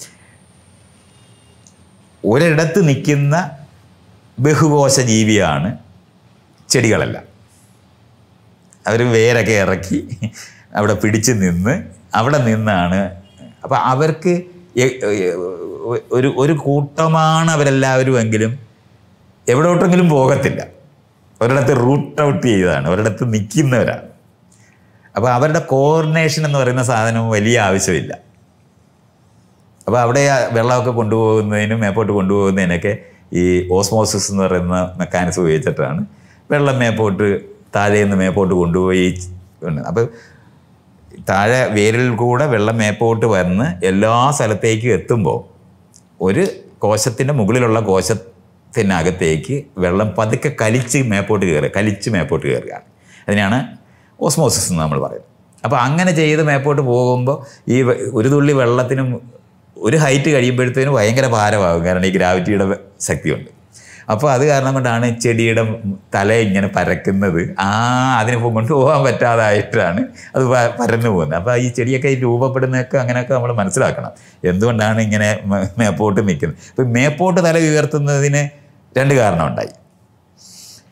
ഒരിടത്ത് നിൽക്കുന്ന ബഹുകോശ ജീവിയാണ് ചെടികളെല്ലാം അവർ വേരൊക്കെ ഇറക്കി അവിടെ പിടിച്ച് നിന്ന് അവിടെ നിന്നാണ് അപ്പം അവർക്ക് എ- എ- ഒരു ഒരു കൂട്ടമാണ് അവരെല്ലാവരും എങ്കിലും എവിടോട്ടെങ്കിലും പോകത്തില്ല ഒരിടത്ത് റൂട്ട് ഔട്ട് ചെയ്തതാണ് ഒരിടത്ത് നിൽക്കുന്നവരാണ് അപ്പോൾ അവരുടെ കോർഡിനേഷൻ എന്ന് പറയുന്ന സാധനം വലിയ ആവശ്യമില്ല അപ്പോൾ അവിടെ ആ വെള്ളമൊക്കെ കൊണ്ടുപോകുന്നതിനും മേപ്പോട്ട് കൊണ്ടുപോകുന്നതിനൊക്കെ ഈ ഓസ്മോസിസ് എന്ന് പറയുന്ന മെക്കാനിസം ഉപയോഗിച്ചിട്ടാണ് വെള്ളം മേപ്പോട്ട് താഴെ നിന്ന് മേപ്പോട്ട് കൊണ്ടുപോയി ഉണ്ട്. അപ്പോൾ താഴെ വേരിൽ കൂടെ വെള്ളം മേപ്പോട്ട് വന്ന് എല്ലാ സ്ഥലത്തേക്കും എത്തുമ്പോൾ ഒരു കോശത്തിൻ്റെ മുകളിലുള്ള കോശത്തിനകത്തേക്ക് വെള്ളം പതുക്കെ കലിച്ച് മേപ്പോട്ട് കയറുക കലിച്ച് മേപ്പോട്ട് കയറുക അതിനാണ് ഓസ്മോസിസ് എന്ന് നമ്മൾ പറയുന്നത് അപ്പോൾ അങ്ങനെ ചെയ്ത് മേപ്പോട്ട് പോകുമ്പോൾ ഈ വെ- ഒരു തുള്ളി വെള്ളത്തിനും ഒരു ഹൈറ്റ് കഴിയുമ്പോഴത്തേനും ഭയങ്കര ഭാരമാകും കാരണം ഈ ഗ്രാവിറ്റിയുടെ ശക്തിയുണ്ട് അപ്പോൾ അത് കാരണം കൊണ്ടാണ് ചെടിയുടെ തല ഇങ്ങനെ പരക്കുന്നത് ആ അതിന് പോ- കൊണ്ടുപോകാൻ പറ്റാതായിട്ടാണ് അത് പ- പരന്നു പോകുന്നത് അപ്പോൾ ഈ ചെടിയൊക്കെ ഈ രൂപപ്പെടുന്നതൊക്കെ അങ്ങനെയൊക്കെ നമ്മൾ മനസ്സിലാക്കണം എന്തുകൊണ്ടാണ് ഇങ്ങനെ മേ- മേപ്പോട്ട് നിൽക്കുന്നത് അപ്പോൾ മേപ്പോട്ട് തല ഉയർത്തുന്നതിന് രണ്ട് കാരണമുണ്ടായി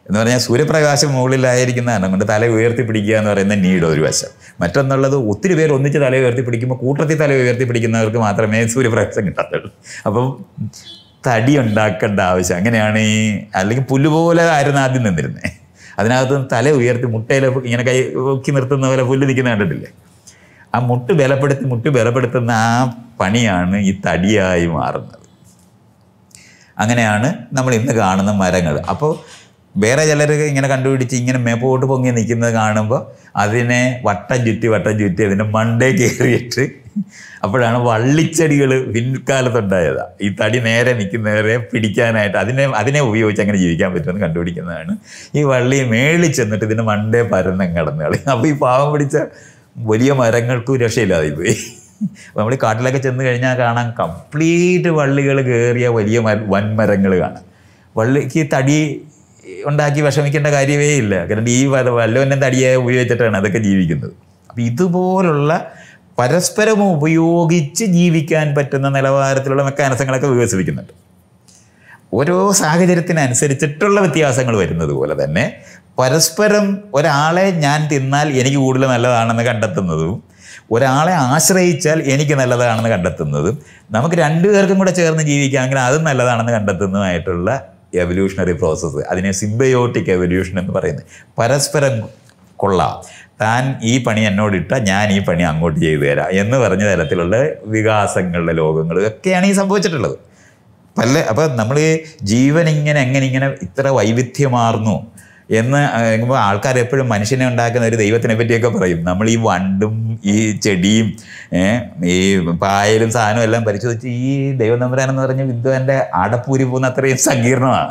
എന്ന് പറഞ്ഞാൽ സൂര്യപ്രകാശം മുകളിലായിരിക്കുന്ന കാരണം കൊണ്ട് തല ഉയർത്തി പിടിക്കുക എന്ന് പറയുന്ന നീഡ് ഒരു വശം മറ്റൊന്നുള്ളത് ഒത്തിരി പേര് ഒന്നിച്ച് തല ഉയർത്തി പിടിക്കുമ്പോൾ കൂട്ടത്തിൽ തല ഉയർത്തി പിടിക്കുന്നവർക്ക് മാത്രമേ സൂര്യപ്രകാശം കിട്ടത്തുള്ളൂ അപ്പം തടി ഉണ്ടാക്കേണ്ട ആവശ്യം അങ്ങനെയാണ് ഈ അല്ലെങ്കിൽ പുല്ലുപോലെ ആയിരുന്നു ആദ്യം നിന്നിരുന്നത് അതിനകത്ത് നിന്ന് തല ഉയർത്തി മുട്ടയിൽ ഇങ്ങനെ കൈ ഒക്കി നിർത്തുന്ന പോലെ പുല്ല് നിൽക്കുന്ന കണ്ടിട്ടില്ലേ ആ മുട്ട് ബലപ്പെടുത്തി മുട്ട് ബലപ്പെടുത്തുന്ന ആ പണിയാണ് ഈ തടിയായി മാറുന്നത് അങ്ങനെയാണ് നമ്മൾ ഇന്ന് കാണുന്ന മരങ്ങൾ അപ്പോൾ വേറെ ചിലർ ഇങ്ങനെ കണ്ടുപിടിച്ച് ഇങ്ങനെ മേപ്പോട്ട് പൊങ്ങി നിൽക്കുന്നത് കാണുമ്പോൾ അതിനെ വട്ടം ചുറ്റി വട്ടം ചുറ്റി അതിൻ്റെ മണ്ടേ കയറിയിട്ട് അപ്പോഴാണ് വള്ളിച്ചെടികൾ പിൻകാലത്തുണ്ടായത് ഈ തടി നേരെ നിൽക്കുന്നവരെ പിടിക്കാനായിട്ട് അതിനെ അതിനെ ഉപയോഗിച്ച് അങ്ങനെ ജീവിക്കാൻ പറ്റുമെന്ന് കണ്ടുപിടിക്കുന്നതാണ് ഈ വള്ളി മേളിൽ ചെന്നിട്ട് ഇതിൻ്റെ മണ്ടേ പരന്നം കടന്നു കളി അപ്പോൾ ഈ പാവം പിടിച്ച വലിയ മരങ്ങൾക്കും രക്ഷയില്ലാതെ പോയി നമ്മൾ ഈ കാട്ടിലൊക്കെ ചെന്ന് കഴിഞ്ഞാൽ കാണാൻ കംപ്ലീറ്റ് വള്ളികൾ കയറിയ വലിയ മര വൻമരങ്ങൾ കാണാം വള്ളിക്ക് തടി ഉണ്ടാക്കി വിഷമിക്കേണ്ട കാര്യമേ ഇല്ല കാരണം ഈ വ- വല്ലവൻ്റെ തടിയെ ഉപയോഗിച്ചിട്ടാണ് അതൊക്കെ ജീവിക്കുന്നത് അപ്പം ഇതുപോലുള്ള പരസ്പരം ഉപയോഗിച്ച് ജീവിക്കാൻ പറ്റുന്ന നിലവാരത്തിലുള്ള മെക്കാനിസങ്ങളൊക്കെ വികസിപ്പിക്കുന്നുണ്ട് ഓരോ സാഹചര്യത്തിനനുസരിച്ചിട്ടുള്ള വ്യത്യാസങ്ങൾ വരുന്നത് പോലെ തന്നെ പരസ്പരം ഒരാളെ ഞാൻ തിന്നാൽ എനിക്ക് കൂടുതൽ നല്ലതാണെന്ന് കണ്ടെത്തുന്നതും ഒരാളെ ആശ്രയിച്ചാൽ എനിക്ക് നല്ലതാണെന്ന് കണ്ടെത്തുന്നതും നമുക്ക് രണ്ടു പേർക്കും കൂടെ ചേർന്ന് ജീവിക്കാമെങ്കിൽ അതും നല്ലതാണെന്ന് കണ്ടെത്തുന്നതുമായിട്ടുള്ള എവല്യൂഷണറി പ്രോസസ്സ് അതിനെ സിംബയോട്ടിക് എവല്യൂഷൻ എന്ന് പറയുന്നത് പരസ്പരം കൊള്ളാം താൻ ഈ പണി എന്നോടിട്ട ഞാൻ ഈ പണി അങ്ങോട്ട് ചെയ്തു തരാം എന്ന് പറഞ്ഞ തരത്തിലുള്ള വികാസങ്ങളുടെ ലോകങ്ങൾ ഒക്കെയാണ് ഈ സംഭവിച്ചിട്ടുള്ളത് പല അപ്പം നമ്മൾ ജീവൻ ഇങ്ങനെ എങ്ങനെ ഇങ്ങനെ ഇത്ര വൈവിധ്യമാർന്നു എന്ന് പറയുമ്പോൾ ആൾക്കാർ എപ്പോഴും മനുഷ്യനെ ഉണ്ടാക്കുന്ന ഒരു ദൈവത്തിനെ പറ്റിയൊക്കെ പറയും നമ്മൾ ഈ വണ്ടും ഈ ചെടിയും ഏ, ഈ പായലും സാധനവും എല്ലാം പരിശോധിച്ച് ഈ ദൈവം നമ്പരാനെന്ന് പറഞ്ഞ വിദ്വാൻ്റെ അടപ്പൂരി പോകുന്ന അത്രയും സങ്കീർണമാണ്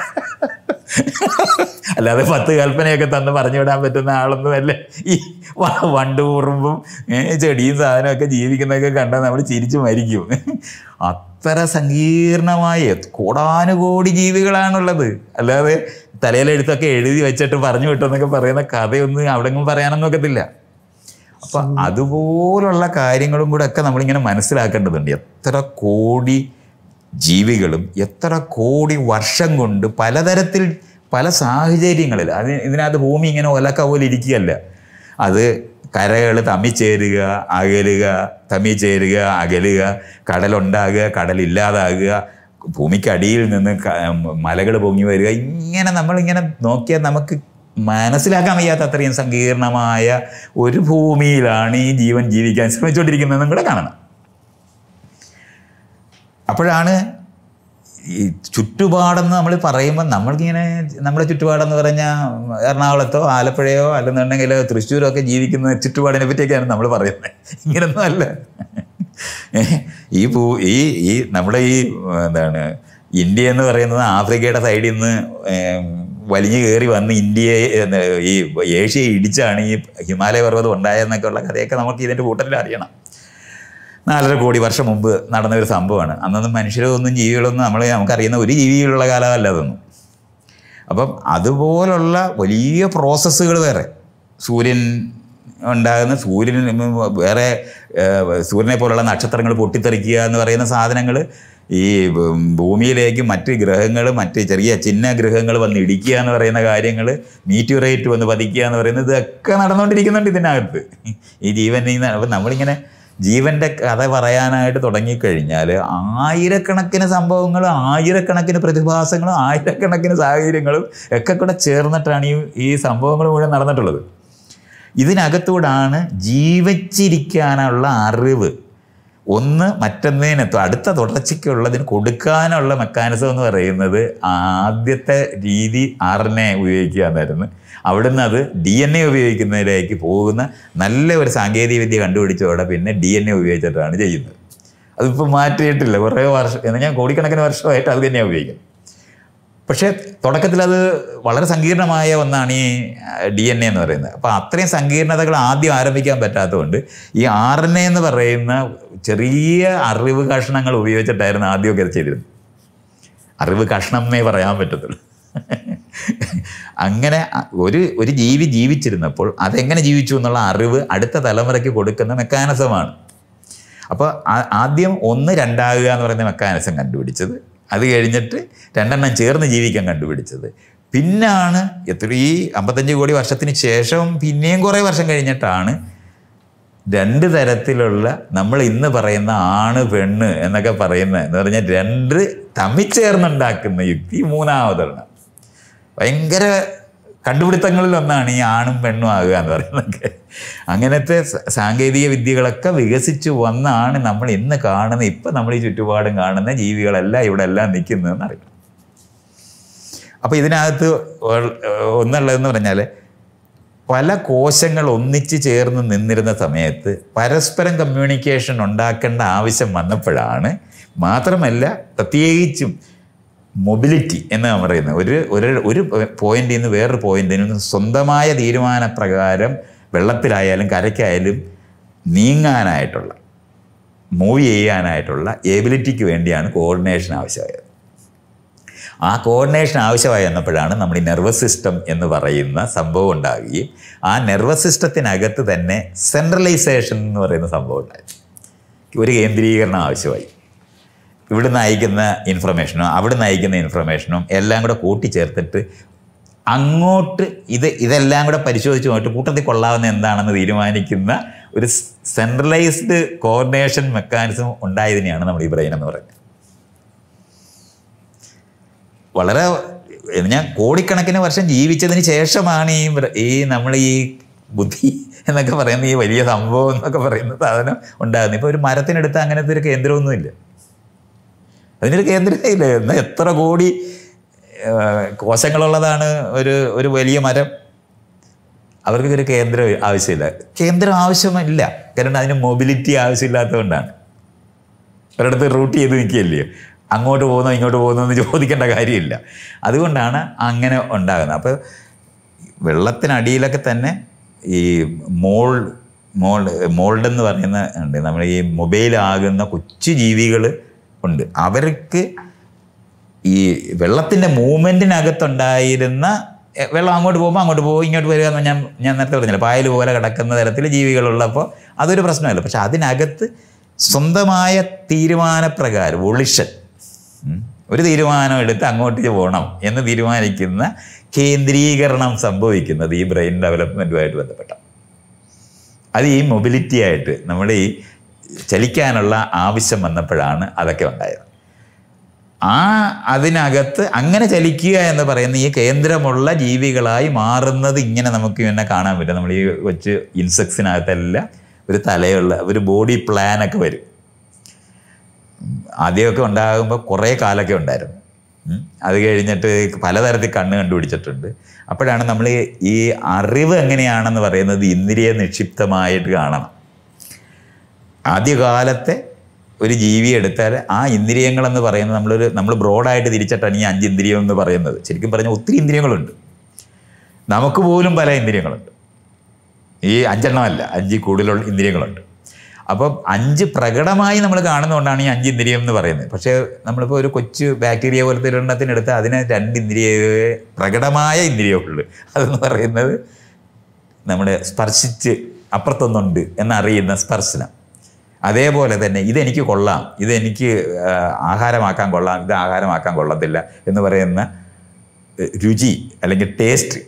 അല്ലാതെ പത്ത് കൽപ്പനയൊക്കെ തന്ന് പറഞ്ഞു വിടാൻ പറ്റുന്ന ആളൊന്നും അല്ല ഈ വ- വണ്ട് കൂറുമ്പും ഏ, ചെടിയും സാധനമൊക്കെ ജീവിക്കുന്നതൊക്കെ കണ്ടാൽ നമ്മൾ ചിരിച്ചു മരിക്കും അത്ര സങ്കീർണമായ കോടാനുകോടി ജീവികളാണുള്ളത് അല്ലാതെ തലയിലെഴുത്തൊക്കെ എഴുതി വെച്ചിട്ട് പറഞ്ഞു വിട്ടെന്നൊക്കെ പറയുന്ന കഥയൊന്നും അവിടെങ്ങും പറയാനൊന്നും ഒക്കത്തില്ല അപ്പം അതുപോലുള്ള കാര്യങ്ങളും കൂടെ ഒക്കെ നമ്മളിങ്ങനെ മനസ്സിലാക്കേണ്ടതുണ്ട് എത്ര കോടി ജീവികളും എത്ര കോടി വർഷം കൊണ്ട് പലതരത്തിൽ പല സാഹചര്യങ്ങളിൽ അത് ഇതിനകത്ത് ഭൂമി ഇങ്ങനെ ഒലക്ക പോലെ ഇരിക്കുകയല്ല അത് കരകൾ തമ്മിൽ ചേരുക അകലുക തമ്മിൽ ചേരുക അകലുക കടലുണ്ടാകുക കടലില്ലാതാകുക ഭൂമിക്കടിയിൽ നിന്ന് മലകൾ പൊങ്ങി വരിക ഇങ്ങനെ നമ്മളിങ്ങനെ നോക്കിയാൽ നമുക്ക് മനസ്സിലാക്കാൻ വയ്യാത്ത അത്രയും സങ്കീർണമായ ഒരു ഭൂമിയിലാണ് ഈ ജീവൻ ജീവിക്കാൻ ശ്രമിച്ചുകൊണ്ടിരിക്കുന്നതെന്നും കൂടെ കാണണം അപ്പോഴാണ് ഈ ചുറ്റുപാടെന്ന് നമ്മൾ പറയുമ്പോൾ നമ്മൾക്കിങ്ങനെ നമ്മുടെ ചുറ്റുപാടെന്ന് പറഞ്ഞാൽ എറണാകുളത്തോ ആലപ്പുഴയോ അല്ലെന്നുണ്ടെങ്കിൽ തൃശ്ശൂരോ ഒക്കെ ജീവിക്കുന്ന ചുറ്റുപാടിനെ പറ്റിയൊക്കെയാണ് നമ്മൾ പറയുന്നത് ഇങ്ങനൊന്നും അല്ല ഈ ഭൂ ഈ ഈ നമ്മുടെ ഈ എന്താണ് ഇന്ത്യ എന്ന് പറയുന്നത് ആഫ്രിക്കയുടെ സൈഡിൽ നിന്ന് ഏം, വലിഞ്ഞു കയറി വന്ന് ഇന്ത്യയെ എന്ന് ഈ ഏഷ്യയെ ഇടിച്ചാണ് ഈ ഹിമാലയ പർവ്വതം ഉണ്ടായതെന്നൊക്കെ ഉള്ള കഥയൊക്കെ നമുക്ക് ഇതിൻ്റെ കൂട്ടത്തിൽ അറിയണം നാലര കോടി വർഷം മുമ്പ് നടന്ന ഒരു സംഭവമാണ് അന്നൊന്നും മനുഷ്യരൊന്നും ജീവികളൊന്നും നമ്മൾ നമുക്കറിയുന്ന ഒരു ജീവികളുള്ള കാലമല്ല അതൊന്നും അപ്പം അതുപോലുള്ള വലിയ പ്രോസസ്സുകൾ വേറെ സൂര്യൻ ഉണ്ടാകുന്ന സൂര്യൻ വേറെ ഏഹ്, സൂര്യനെ പോലുള്ള നക്ഷത്രങ്ങൾ പൊട്ടിത്തെറിക്കുക എന്ന് പറയുന്ന സാധനങ്ങൾ ഈ ഉം, ഭൂമിയിലേക്ക് മറ്റ് ഗ്രഹങ്ങൾ മറ്റ് ചെറിയ ചിഹ്ന ഗ്രഹങ്ങൾ വന്ന് ഇടിക്കുക എന്ന് പറയുന്ന കാര്യങ്ങൾ മീറ്റ്യൂറേറ്റ് വന്ന് പതിക്കുക എന്ന് പറയുന്നത് ഇതൊക്കെ നടന്നുകൊണ്ടിരിക്കുന്നുണ്ട് ഇതിനകത്ത് ഈ ജീവൻ അപ്പം നമ്മളിങ്ങനെ ജീവൻ്റെ കഥ പറയാനായിട്ട് തുടങ്ങിക്കഴിഞ്ഞാൽ ആയിരക്കണക്കിന് സംഭവങ്ങൾ ആയിരക്കണക്കിന് പ്രതിഭാസങ്ങളും ആയിരക്കണക്കിന് സാഹചര്യങ്ങളും ഒക്കെ കൂടെ ചേർന്നിട്ടാണ് ഈ ഈ സംഭവങ്ങൾ മുഴുവൻ നടന്നിട്ടുള്ളത് ഇതിനകത്തൂടാണ് ജീവിച്ചിരിക്കാനുള്ള അറിവ് ഒന്ന് മറ്റൊന്നിന് അടുത്ത തുടർച്ചയ്ക്കുള്ളതിന് കൊടുക്കാനുള്ള മെക്കാനിസം എന്ന് പറയുന്നത് ആദ്യത്തെ രീതി ആർ എൻ എ ഉപയോഗിക്കുക എന്നായിരുന്നു അവിടുന്ന് അത് ഡി എൻ എ ഉപയോഗിക്കുന്നതിലേക്ക് പോകുന്ന നല്ല ഒരു സാങ്കേതിക വിദ്യ കണ്ടുപിടിച്ചതോടെ പിന്നെ ഡി എൻ എ ഉപയോഗിച്ചിട്ടാണ് ചെയ്യുന്നത് അതിപ്പോൾ മാറ്റിയിട്ടില്ല കുറേ വർഷം എന്ന് ഞാൻ കോടിക്കണക്കിന് വർഷമായിട്ട് അത് തന്നെയാണ് ഉപയോഗിക്കുന്നത് പക്ഷേ തുടക്കത്തിൽ അത് വളരെ സങ്കീർണമായ ഒന്നാണ് ഈ ഡി എൻ എ എന്ന് പറയുന്നത് അപ്പോൾ അത്രയും സങ്കീർണതകൾ ആദ്യം ആരംഭിക്കാൻ പറ്റാത്തതുകൊണ്ട് ഈ ആർ എൻ എ എന്ന് പറയുന്ന ചെറിയ അറിവ് കഷ്ണങ്ങൾ ഉപയോഗിച്ചിട്ടായിരുന്നു ആദ്യമൊക്കെ ഇത് ചെയ്തിരുന്നത് അറിവ് കഷ്ണം എന്നേ പറയാൻ പറ്റത്തുള്ളൂ അങ്ങനെ ഒരു ഒരു ജീവി ജീവിച്ചിരുന്നപ്പോൾ അതെങ്ങനെ ജീവിച്ചു എന്നുള്ള അറിവ് അടുത്ത തലമുറയ്ക്ക് കൊടുക്കുന്ന മെക്കാനിസമാണ് അപ്പോൾ ആ- ആദ്യം ഒന്ന് രണ്ടാകുക എന്ന് പറയുന്ന മെക്കാനിസം കണ്ടുപിടിച്ചത് അത് കഴിഞ്ഞിട്ട് രണ്ടെണ്ണം ചേർന്ന് ജീവിക്കാൻ കണ്ടുപിടിച്ചത് പിന്നാണ് എത്ര ഈ അമ്പത്തഞ്ച് കോടി വർഷത്തിന് ശേഷം പിന്നെയും കുറേ വർഷം കഴിഞ്ഞിട്ടാണ് രണ്ട് തരത്തിലുള്ള നമ്മൾ ഇന്ന് പറയുന്ന ആണ് പെണ്ണ് എന്നൊക്കെ പറയുന്ന എന്ന് പറഞ്ഞാൽ രണ്ട് തമ്മിൽ ചേർന്നുണ്ടാക്കുന്ന യുക്തി മൂന്നാമതാണ് ഭയങ്കര കണ്ടുപിടുത്തങ്ങളിൽ ഒന്നാണ് ഈ ആണും പെണ്ണും ആകുക എന്ന് പറയുന്നതൊക്കെ അങ്ങനത്തെ സ- സാങ്കേതിക വിദ്യകളൊക്കെ വികസിച്ച് വന്നാണ് നമ്മൾ ഇന്ന് കാണുന്ന ഇപ്പം നമ്മൾ ഈ ചുറ്റുപാടും കാണുന്ന ജീവികളെല്ലാം ഇവിടെ എല്ലാം നിൽക്കുന്നതെന്ന് അറിയാം അപ്പോൾ ഇതിനകത്ത് ഒ- ഒന്നുള്ളതെന്ന് പറഞ്ഞാൽ പല കോശങ്ങൾ ഒന്നിച്ച് ചേർന്ന് നിന്നിരുന്ന സമയത്ത് പരസ്പരം കമ്മ്യൂണിക്കേഷൻ ഉണ്ടാക്കേണ്ട ആവശ്യം വന്നപ്പോഴാണ് മാത്രമല്ല പ്രത്യേകിച്ചും മൊബിലിറ്റി എന്ന് ഞാൻ പറയുന്നത് ഒരു ഒരു ഒരു പോയിന്റിൽ നിന്ന് വേറൊരു പോയിന്റിൽ നിന്ന് സ്വന്തമായ തീരുമാനപ്രകാരം വെള്ളത്തിലായാലും കരയ്ക്കായാലും നീങ്ങാനായിട്ടുള്ള മൂവ് ചെയ്യാനായിട്ടുള്ള എബിലിറ്റിക്ക് വേണ്ടിയാണ് കോർഡിനേഷൻ ആവശ്യമായത് ആ കോർഡിനേഷൻ ആവശ്യമായി വന്നപ്പോഴാണ് നമ്മൾ ഈ നെർവസ് സിസ്റ്റം എന്ന് പറയുന്ന സംഭവം ഉണ്ടാകുകയും ആ നെർവസ് സിസ്റ്റത്തിനകത്ത് തന്നെ സെൻട്രലൈസേഷൻ എന്ന് പറയുന്ന സംഭവം ഉണ്ടായി ഒരു കേന്ദ്രീകരണം ആവശ്യമായി ഇവിടുന്ന് അയക്കുന്ന ഇൻഫർമേഷനും അവിടുന്ന് അയക്കുന്ന ഇൻഫർമേഷനും എല്ലാം കൂടെ കൂട്ടിച്ചേർത്തിട്ട് അങ്ങോട്ട് ഇത് ഇതെല്ലാം കൂടെ പരിശോധിച്ച് നോക്കിയിട്ട് കൂട്ടത്തിൽ കൊള്ളാവുന്ന എന്താണെന്ന് തീരുമാനിക്കുന്ന ഒരു സെൻട്രലൈസ്ഡ് കോർഡിനേഷൻ മെക്കാനിസം ഉണ്ടായതിനെയാണ് നമ്മൾ ഈ ബ്രെയിൻ എന്ന് പറയുന്നത് വളരെ ഞാൻ കോടിക്കണക്കിന് വർഷം ജീവിച്ചതിന് ശേഷമാണ് ഈ ബ്ര- ഈ നമ്മൾ ഈ ബുദ്ധി എന്നൊക്കെ പറയുന്ന ഈ വലിയ സംഭവം എന്നൊക്കെ പറയുന്ന സാധനം ഉണ്ടാകുന്നത് ഇപ്പോൾ ഒരു മരത്തിനടുത്ത് അങ്ങനത്തെ ഒരു കേന്ദ്രമൊന്നുമില്ല അതിനൊരു കേന്ദ്രമില്ല എന്നാൽ എത്ര കോടി ആ, കോശങ്ങളുള്ളതാണ് ഒരു ഒരു വലിയ മരം അവർക്ക് ഒരു കേന്ദ്രം ആവശ്യമില്ല കേന്ദ്രം ആവശ്യമില്ല കാരണം അതിന് മൊബിലിറ്റി ആവശ്യമില്ലാത്തതുകൊണ്ടാണ് ഒരിടത്ത് റൂട്ട് ചെയ്ത് നിൽക്കുകയല്ലേ അങ്ങോട്ട് പോകുന്നോ ഇങ്ങോട്ട് പോകുന്നോ എന്ന് ചോദിക്കേണ്ട കാര്യമില്ല അതുകൊണ്ടാണ് അങ്ങനെ ഉണ്ടാകുന്നത് അപ്പോൾ വെള്ളത്തിനടിയിലൊക്കെ തന്നെ ഈ മോൾഡ് മോൾഡ് മോൾഡ് എന്ന് പറയുന്ന ഉണ്ട് നമ്മൾ ഈ മൊബൈലാകുന്ന കൊച്ചു ജീവികൾ ഉണ്ട് അവർക്ക് ഈ വെള്ളത്തിൻ്റെ മൂവ്മെൻറ്റിനകത്തുണ്ടായിരുന്ന എ, വെള്ളം അങ്ങോട്ട് പോകുമ്പോൾ അങ്ങോട്ട് പോകും ഇങ്ങോട്ട് വരിക എന്ന് ഞാൻ ഞാൻ നേരത്തെ പറഞ്ഞില്ല പായൽ പോലെ കിടക്കുന്ന തരത്തിൽ ജീവികളുള്ളപ്പോൾ അതൊരു പ്രശ്നമല്ല പക്ഷെ അതിനകത്ത് സ്വന്തമായ തീരുമാനപ്രകാരം ഒളിഷൻ ഒരു തീരുമാനം എടുത്ത് അങ്ങോട്ട് പോകണം എന്ന് തീരുമാനിക്കുന്ന കേന്ദ്രീകരണം സംഭവിക്കുന്നത് ഈ ബ്രെയിൻ ഡെവലപ്മെൻറ്റുമായിട്ട് ബന്ധപ്പെട്ട അത് ഈ മൊബിലിറ്റി ആയിട്ട് നമ്മുടെ ഈ ചലിക്കാനുള്ള ആവശ്യം വന്നപ്പോഴാണ് അതൊക്കെ ഉണ്ടായത് ആ അതിനകത്ത് അങ്ങനെ ചലിക്കുക എന്ന് പറയുന്ന ഈ കേന്ദ്രമുള്ള ജീവികളായി മാറുന്നത് ഇങ്ങനെ നമുക്ക് ഇങ്ങനെ കാണാൻ പറ്റും നമ്മൾ ഈ കൊച്ച് ഇൻസെക്ട്സിനകത്തെല്ലാം ഒരു തലയുള്ള ഒരു ബോഡി പ്ലാനൊക്കെ വരും ആദ്യമൊക്കെ ഉണ്ടാകുമ്പോൾ കുറേ കാലമൊക്കെ ഉണ്ടായിരുന്നു ഉം. അത് കഴിഞ്ഞിട്ട് പലതരത്തിൽ കണ്ണ് കണ്ടുപിടിച്ചിട്ടുണ്ട് അപ്പോഴാണ് നമ്മൾ ഈ അറിവ് എങ്ങനെയാണെന്ന് പറയുന്നത് ഇന്ദ്രിയ നിക്ഷിപ്തമായിട്ട് കാണണം ആദ്യകാലത്തെ ഒരു ജീവിയെ എടുത്താൽ ആ ഇന്ദ്രിയങ്ങളെന്ന് പറയുന്നത് നമ്മളൊരു നമ്മൾ ബ്രോഡായിട്ട് തിരിച്ചിട്ടാണ് ഈ അഞ്ച് ഇന്ദ്രിയം എന്ന് പറയുന്നത് ശരിക്കും പറഞ്ഞാൽ ഒത്തിരി ഇന്ദ്രിയങ്ങളുണ്ട് നമുക്ക് പോലും പല ഇന്ദ്രിയങ്ങളുണ്ട് ഈ അഞ്ചെണ്ണമല്ല അഞ്ചിൽ കൂടുതലുള്ള ഇന്ദ്രിയങ്ങളുണ്ട് അപ്പം അഞ്ച് പ്രകടമായി നമ്മൾ കാണുന്നതുകൊണ്ടാണ് ഈ അഞ്ച് ഇന്ദ്രിയം എന്ന് പറയുന്നത് പക്ഷേ നമ്മളിപ്പോൾ ഒരു കൊച്ചു ബാക്ടീരിയ പോലത്തെ ഒരെണ്ണത്തിനെടുത്ത് അതിന് രണ്ട് ഇന്ദ്രിയ പ്രകടമായ ഇന്ദ്രിയമുള്ളൂ അതെന്ന് പറയുന്നത് നമ്മുടെ സ്പർശിച്ച് അപ്പുറത്തൊന്നുണ്ട് എന്നറിയുന്ന സ്പർശനം അതേപോലെ തന്നെ ഇതെനിക്ക് കൊള്ളാം ഇതെനിക്ക് ആ, ആഹാരമാക്കാൻ കൊള്ളാം ഇത് ആഹാരമാക്കാൻ കൊള്ളത്തില്ല എന്ന് പറയുന്ന എ, രുചി അല്ലെങ്കിൽ ടേസ്റ്റ്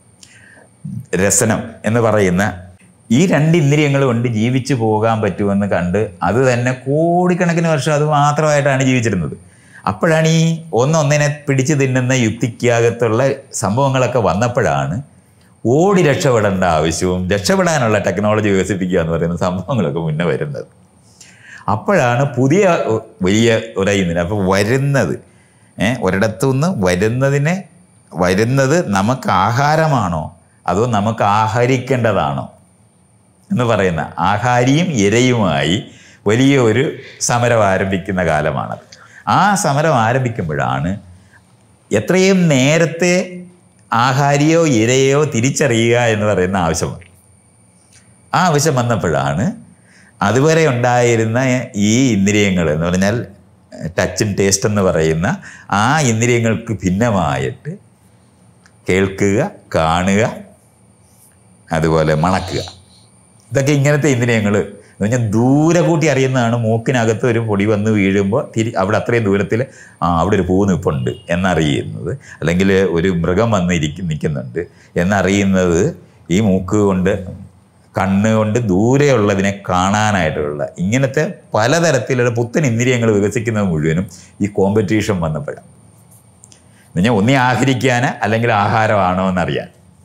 രസനം എന്ന് പറയുന്ന ഈ രണ്ട് ഇന്ദ്രിയങ്ങൾ കൊണ്ട് ജീവിച്ചു പോകാൻ പറ്റുമെന്ന് കണ്ട് അത് തന്നെ കോടിക്കണക്കിന് വർഷം അത് മാത്രമായിട്ടാണ് ജീവിച്ചിരുന്നത് അപ്പോഴാണ് ഈ ഒന്നൊന്നിനെ പിടിച്ചു തിന്നുന്ന യുക്തിക്കകത്തുള്ള സംഭവങ്ങളൊക്കെ വന്നപ്പോഴാണ് ഓടി രക്ഷപ്പെടേണ്ട ആവശ്യവും രക്ഷപ്പെടാനുള്ള ടെക്നോളജി വികസിപ്പിക്കുക എന്ന് പറയുന്ന സംഭവങ്ങളൊക്കെ മുന്നേ വരുന്നത് അപ്പോഴാണ് പുതിയ ഒ- വലിയ ഒരയുന്നത് അപ്പോൾ വരുന്നത് ഏ, ഒരിടത്തുനിന്ന് വരുന്നതിനെ വരുന്നത് നമുക്ക് ആഹാരമാണോ അതോ നമുക്ക് ആഹരിക്കേണ്ടതാണോ എന്ന് പറയുന്ന ആഹാരിയും ഇരയുമായി വലിയ ഒരു സമരം ആരംഭിക്കുന്ന കാലമാണത് ആ സമരം ആരംഭിക്കുമ്പോഴാണ് എത്രയും നേരത്തെ ആഹാരിയോ ഇരയോ തിരിച്ചറിയുക എന്ന് പറയുന്ന ആവശ്യം വന്നു. ആ ആവശ്യം വന്നപ്പോഴാണ് അതുവരെ ഉണ്ടായിരുന്ന ഈ ഇന്ദ്രിയങ്ങൾ എന്ന് പറഞ്ഞാൽ ടച്ച് ആൻഡ് ടേസ്റ്റ് എന്ന് പറയുന്ന ആ ഇന്ദ്രിയങ്ങൾക്ക് ഭിന്നമായിട്ട് കേൾക്കുക കാണുക അതുപോലെ മണക്കുക ഇതൊക്കെ ഇങ്ങനത്തെ ഇന്ദ്രിയങ്ങൾ എന്ന് പറഞ്ഞാൽ ദൂരെ കൂട്ടി അറിയുന്നതാണ് മൂക്കിനകത്ത് ഒരു പൊടി വന്ന് വീഴുമ്പോൾ തിരി അവിടെ അത്രയും ദൂരത്തിൽ ആ അവിടെ ഒരു പൂ നിൽപ്പുണ്ട് എന്നറിയുന്നത് അല്ലെങ്കിൽ ഒരു മൃഗം വന്ന് ഇരിക്കും നിൽക്കുന്നുണ്ട് എന്നറിയുന്നത് ഈ മൂക്ക് കൊണ്ട് കണ്ണ് കൊണ്ട് ദൂരെയുള്ളതിനെ കാണാനായിട്ടുള്ള ഇങ്ങനത്തെ പലതരത്തിലുള്ള പുത്തൻ ഇന്ദ്രിയങ്ങൾ വികസിക്കുന്നത് മുഴുവനും ഈ കോമ്പറ്റീഷൻ വന്നപ്പോഴാണ് എന്നുവെച്ചാൽ ഒന്നി ആഹരിക്കാൻ അല്ലെങ്കിൽ ആഹാരമാണോ എന്നറിയാൻ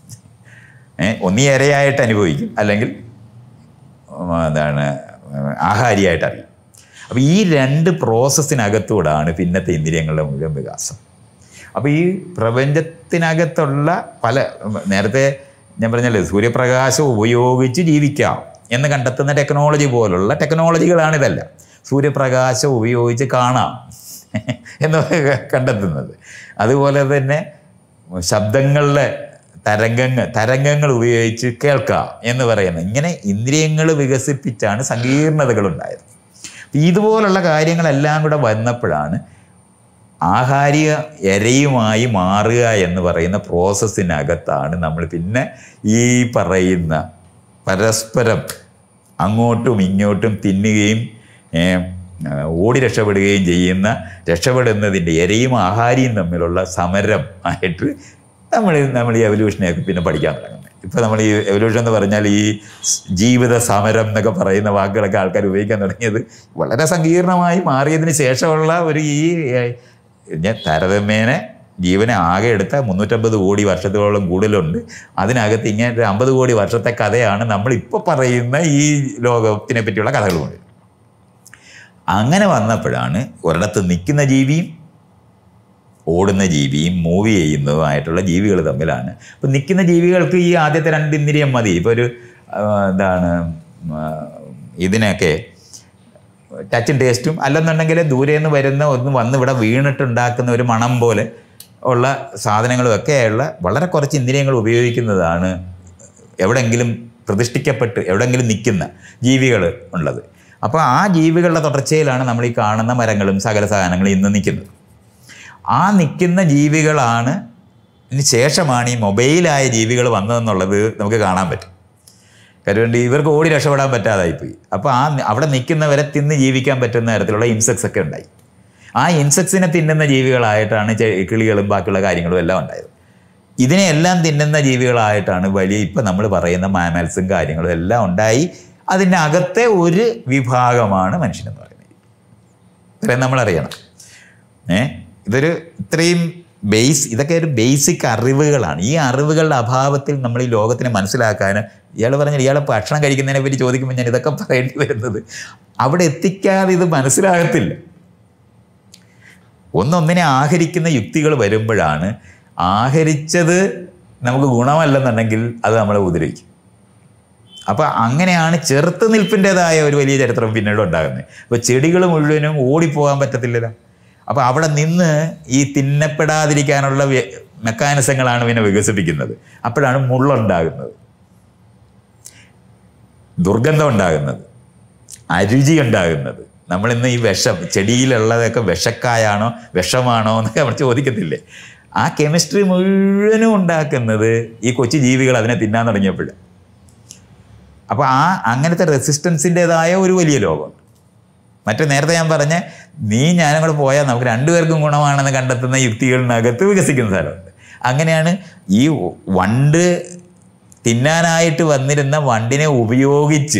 ഏ, ഒന്നി ഇരയായിട്ട് അനുഭവിക്കും അല്ലെങ്കിൽ ഉം, എന്താണ് ഉം, ആഹാരിയായിട്ട് അറിയും അപ്പോൾ ഈ രണ്ട് പ്രോസസ്സിനകത്തൂടാണ് പിന്നത്തെ ഇന്ദ്രിയങ്ങളുടെ മുഴുവൻ വികാസം അപ്പോൾ ഈ പ്രപഞ്ചത്തിനകത്തുള്ള പല ഉം, നേരത്തെ ഞാൻ പറഞ്ഞല്ലേ സൂര്യപ്രകാശം ഉപയോഗിച്ച് ജീവിക്കാം എന്ന് കണ്ടെത്തുന്ന ടെക്നോളജി പോലുള്ള ടെക്നോളജികളാണ് ഇതെല്ലാം സൂര്യപ്രകാശം ഉപയോഗിച്ച് കാണാം എന്ന് കണ്ടെത്തുന്നത് അതുപോലെ തന്നെ ശബ്ദങ്ങളുടെ തരംഗങ്ങൾ തരംഗങ്ങൾ ഉപയോഗിച്ച് കേൾക്കാം എന്ന് പറയുന്നത് ഇങ്ങനെ ഇന്ദ്രിയങ്ങൾ വികസിപ്പിച്ചാണ് സങ്കീർണതകൾ ഉണ്ടായത് ഇതുപോലുള്ള കാര്യങ്ങളെല്ലാം കൂടെ വന്നപ്പോഴാണ് ആഹാരിക എരയുമായി മാറുക എന്ന് പറയുന്ന പ്രോസസ്സിനകത്താണ് നമ്മൾ പിന്നെ ഈ പറയുന്ന പരസ്പരം അങ്ങോട്ടും ഇങ്ങോട്ടും തിന്നുകയും ഏ, ആ, ഓടി രക്ഷപ്പെടുകയും ചെയ്യുന്ന രക്ഷപ്പെടുന്നതിൻ്റെ എരയും ആഹാരിയും തമ്മിലുള്ള സമരം ആയിട്ട് നമ്മൾ നമ്മൾ ഈ എവല്യൂഷനെയൊക്കെ പിന്നെ പഠിക്കാൻ തുടങ്ങുന്നത് ഇപ്പോൾ നമ്മൾ ഈ എവല്യൂഷൻ എന്ന് പറഞ്ഞാൽ ഈ സ് ജീവിത സമരം എന്നൊക്കെ പറയുന്ന വാക്കുകളൊക്കെ ആൾക്കാർ ഉപയോഗിക്കാൻ തുടങ്ങിയത് വളരെ സങ്കീർണമായി മാറിയതിന് ശേഷമുള്ള ഒരു ഈ ഏ, ഞാൻ താരതമ്യേനെ ജീവനെ ആകെ എടുത്ത മുന്നൂറ്റമ്പത് കോടി വർഷത്തോളം കൂടുതലുണ്ട് അതിനകത്ത് ഇങ്ങനെ ഒരു അമ്പത് കോടി വർഷത്തെ കഥയാണ് നമ്മൾ ഇപ്പോൾ പറയുന്ന ഈ ലോകത്തിനെ പറ്റിയുള്ള കഥകൾ കൊണ്ട് അങ്ങനെ വന്നപ്പോഴാണ് ഒരിടത്ത് നിൽക്കുന്ന ജീവിയും ഓടുന്ന ജീവിയും മൂവ് ചെയ്യുന്നതുമായിട്ടുള്ള ജീവികൾ തമ്മിലാണ് അപ്പം നിൽക്കുന്ന ജീവികൾക്ക് ഈ ആദ്യത്തെ രണ്ട് ഇന്ദ്രിയം മതി ഇപ്പോൾ ഒരു ആ, എന്താണ് ആ, ഇതിനൊക്കെ ടച്ചും ടേസ്റ്റും അല്ലെന്നുണ്ടെങ്കിൽ ദൂരെ നിന്ന് വരുന്ന ഒന്ന് വന്ന് ഇവിടെ വീണിട്ടുണ്ടാക്കുന്ന ഒരു മണം പോലെ ഉള്ള സാധനങ്ങളും ഒക്കെയുള്ള വളരെ കുറച്ച് ഇന്ദ്രിയങ്ങൾ ഉപയോഗിക്കുന്നതാണ് എവിടെങ്കിലും പ്രതിഷ്ഠിക്കപ്പെട്ട് എവിടെങ്കിലും നിൽക്കുന്ന ജീവികൾ ഉള്ളത് അപ്പോൾ ആ ജീവികളുടെ തുടർച്ചയിലാണ് നമ്മൾ ഈ കാണുന്ന മരങ്ങളും സകല സാധനങ്ങളും ഇന്ന് നിൽക്കുന്നത് ആ നിൽക്കുന്ന ജീവികളാണ് ഇതിന് ശേഷമാണ് ഈ മൊബൈലായ ജീവികൾ വന്നതെന്നുള്ളത് നമുക്ക് കാണാൻ പറ്റും കാര്യം ഇവർക്ക് ഓടി രക്ഷപ്പെടാൻ പറ്റാതായിപ്പോയി അപ്പോൾ ആ നി- അവിടെ നിൽക്കുന്നവരെ തിന്ന് ജീവിക്കാൻ പറ്റുന്ന തരത്തിലുള്ള ഇൻസെക്ട്സ് ഒക്കെ ഉണ്ടായി ആ ഇൻസെക്ട്സിനെ തിന്നുന്ന ജീവികളായിട്ടാണ് ചെ- കിളികളും ബാക്കിയുള്ള കാര്യങ്ങളും എല്ലാം ഉണ്ടായത് ഇതിനെയെല്ലാം തിന്നുന്ന ജീവികളായിട്ടാണ് വലിയ ഇപ്പം നമ്മൾ പറയുന്ന മാമൽസും കാര്യങ്ങളും എല്ലാം ഉണ്ടായി അതിൻ്റെ അകത്തെ ഒരു വിഭാഗമാണ് മനുഷ്യനെന്ന് പറയുന്നത് ഇത്രയും നമ്മളറിയണം ഏ ഇതൊരു ഇത്രയും ബേസ് ഇതൊക്കെ ഒരു ബേസിക് അറിവുകളാണ് ഈ അറിവുകളുടെ അഭാവത്തിൽ നമ്മൾ ഈ ലോകത്തിനെ മനസ്സിലാക്കാൻ ഇയാൾ പറഞ്ഞ ഇയാൾ ഭക്ഷണം കഴിക്കുന്നതിനെ പറ്റി ചോദിക്കുമ്പോൾ ഞാൻ ഇതൊക്കെ പറയേണ്ടി വരുന്നത് അവിടെ എത്തിക്കാതെ ഇത് മനസ്സിലാകത്തില്ല ഒന്നൊന്നിനെ ആഹരിക്കുന്ന യുക്തികൾ വരുമ്പോഴാണ് ആഹരിച്ചത് നമുക്ക് ഗുണമല്ലെന്നുണ്ടെങ്കിൽ അത് നമ്മളെ ഉപദ്രവിക്കും അപ്പോൾ അങ്ങനെയാണ് ചെറുത്ത് നിൽപ്പിൻ്റെതായ ഒരു വലിയ ചരിത്രം പിന്നീട് ഉണ്ടാകുന്നത് അപ്പോൾ ചെടികൾ മുഴുവനും ഓടിപ്പോകാൻ പറ്റത്തില്ലല്ലോ അപ്പോൾ അവിടെ നിന്ന് ഈ തിന്നപ്പെടാതിരിക്കാനുള്ള വ്യ- മെക്കാനിസങ്ങളാണ് പിന്നെ വികസിപ്പിക്കുന്നത് അപ്പോഴാണ് മുള്ളുണ്ടാകുന്നത് ദുർഗന്ധം ഉണ്ടാകുന്നത് അരുചി ഉണ്ടാകുന്നത് നമ്മളിന്ന് ഈ വിഷം ചെടിയിലുള്ളതൊക്കെ വിഷക്കായാണോ വിഷമാണോ എന്നൊക്കെ നമ്മൾ ചോദിക്കത്തില്ലേ ആ കെമിസ്ട്രി മുഴുവനും ഉണ്ടാക്കുന്നത് ഈ കൊച്ചു ജീവികൾ അതിനെ തിന്നാൻ തുടങ്ങിയപ്പോഴാണ് അപ്പോൾ ആ അങ്ങനത്തെ റെസിസ്റ്റൻസിൻ്റെതായ ഒരു വലിയ ലോകമുണ്ട് മറ്റേ നേരത്തെ ഞാൻ പറഞ്ഞ നീ ഞാനും കൂടെ പോയാൽ നമുക്ക് രണ്ടുപേർക്കും ഗുണമാണെന്ന് കണ്ടെത്തുന്ന യുക്തികളിനകത്ത് വികസിക്കുന്ന സ്ഥലമുണ്ട് അങ്ങനെയാണ് ഈ വണ്ട് തിന്നാനായിട്ട് വന്നിരുന്ന വണ്ടിനെ ഉപയോഗിച്ച്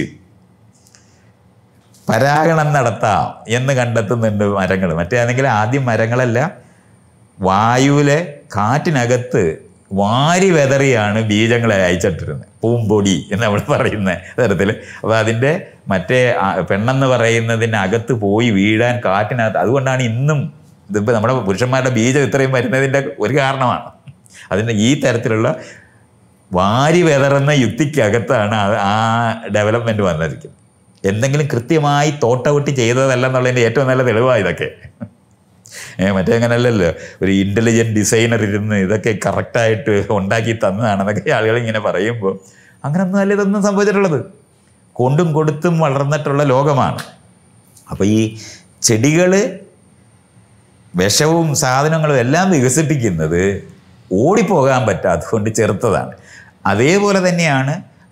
പരാഗണം നടത്താം എന്ന് കണ്ടെത്തുന്നുണ്ട് മരങ്ങൾ മറ്റേതെങ്കിൽ ആദ്യം മരങ്ങളെല്ലാം വായുവിലെ കാറ്റിനകത്ത് വാരി വെതറിയാണ് ബീജങ്ങളെ അയച്ചിട്ടിരുന്നത് പൂമ്പൊടി എന്ന് നമ്മൾ പറയുന്ന തരത്തിൽ അപ്പോൾ അതിൻ്റെ മറ്റേ ആ, പെണ്ണെന്ന് പറയുന്നതിനകത്ത് പോയി വീഴാൻ കാറ്റിനകത്ത് അതുകൊണ്ടാണ് ഇന്നും ഇതിപ്പോൾ നമ്മുടെ പുരുഷന്മാരുടെ ബീജം ഇത്രയും വരുന്നതിൻ്റെ ഒരു കാരണമാണ് അതിൻ്റെ ഈ തരത്തിലുള്ള വാരി വെതറുന്ന യുക്തിക്കകത്താണ് ആ- ആ ഡെവലപ്മെൻറ്റ് വന്നിരിക്കുന്നത് എന്തെങ്കിലും കൃത്യമായി തോട്ട് ഔട്ട് ചെയ്തതല്ലെന്നുള്ളതിൻ്റെ ഏറ്റവും നല്ല തെളിവാണ് ഇതൊക്കെ ഏ, മറ്റേ അങ്ങനെയല്ലല്ലോ ഒരു ഇൻ്റലിജൻറ്റ് ഡിസൈനർ ഇരുന്ന് ഇതൊക്കെ കറക്റ്റായിട്ട് ഉണ്ടാക്കി തന്നതാണെന്നൊക്കെ ആളുകൾ ഇങ്ങനെ പറയുമ്പോൾ അങ്ങനൊന്നും അല്ല ഇതൊന്നും സംഭവിച്ചിട്ടുള്ളത് കൊണ്ടും കൊടുത്തും വളർന്നിട്ടുള്ള ലോകമാണ് അപ്പോൾ ഈ ചെടികൾ വിഷവും സാധനങ്ങളും എല്ലാം വികസിപ്പിക്കുന്നത് ഓടിപ്പോകാൻ പറ്റാത്തതുകൊണ്ട് ചെറുത്തതാണ് അതേപോലെ തന്നെയാണ്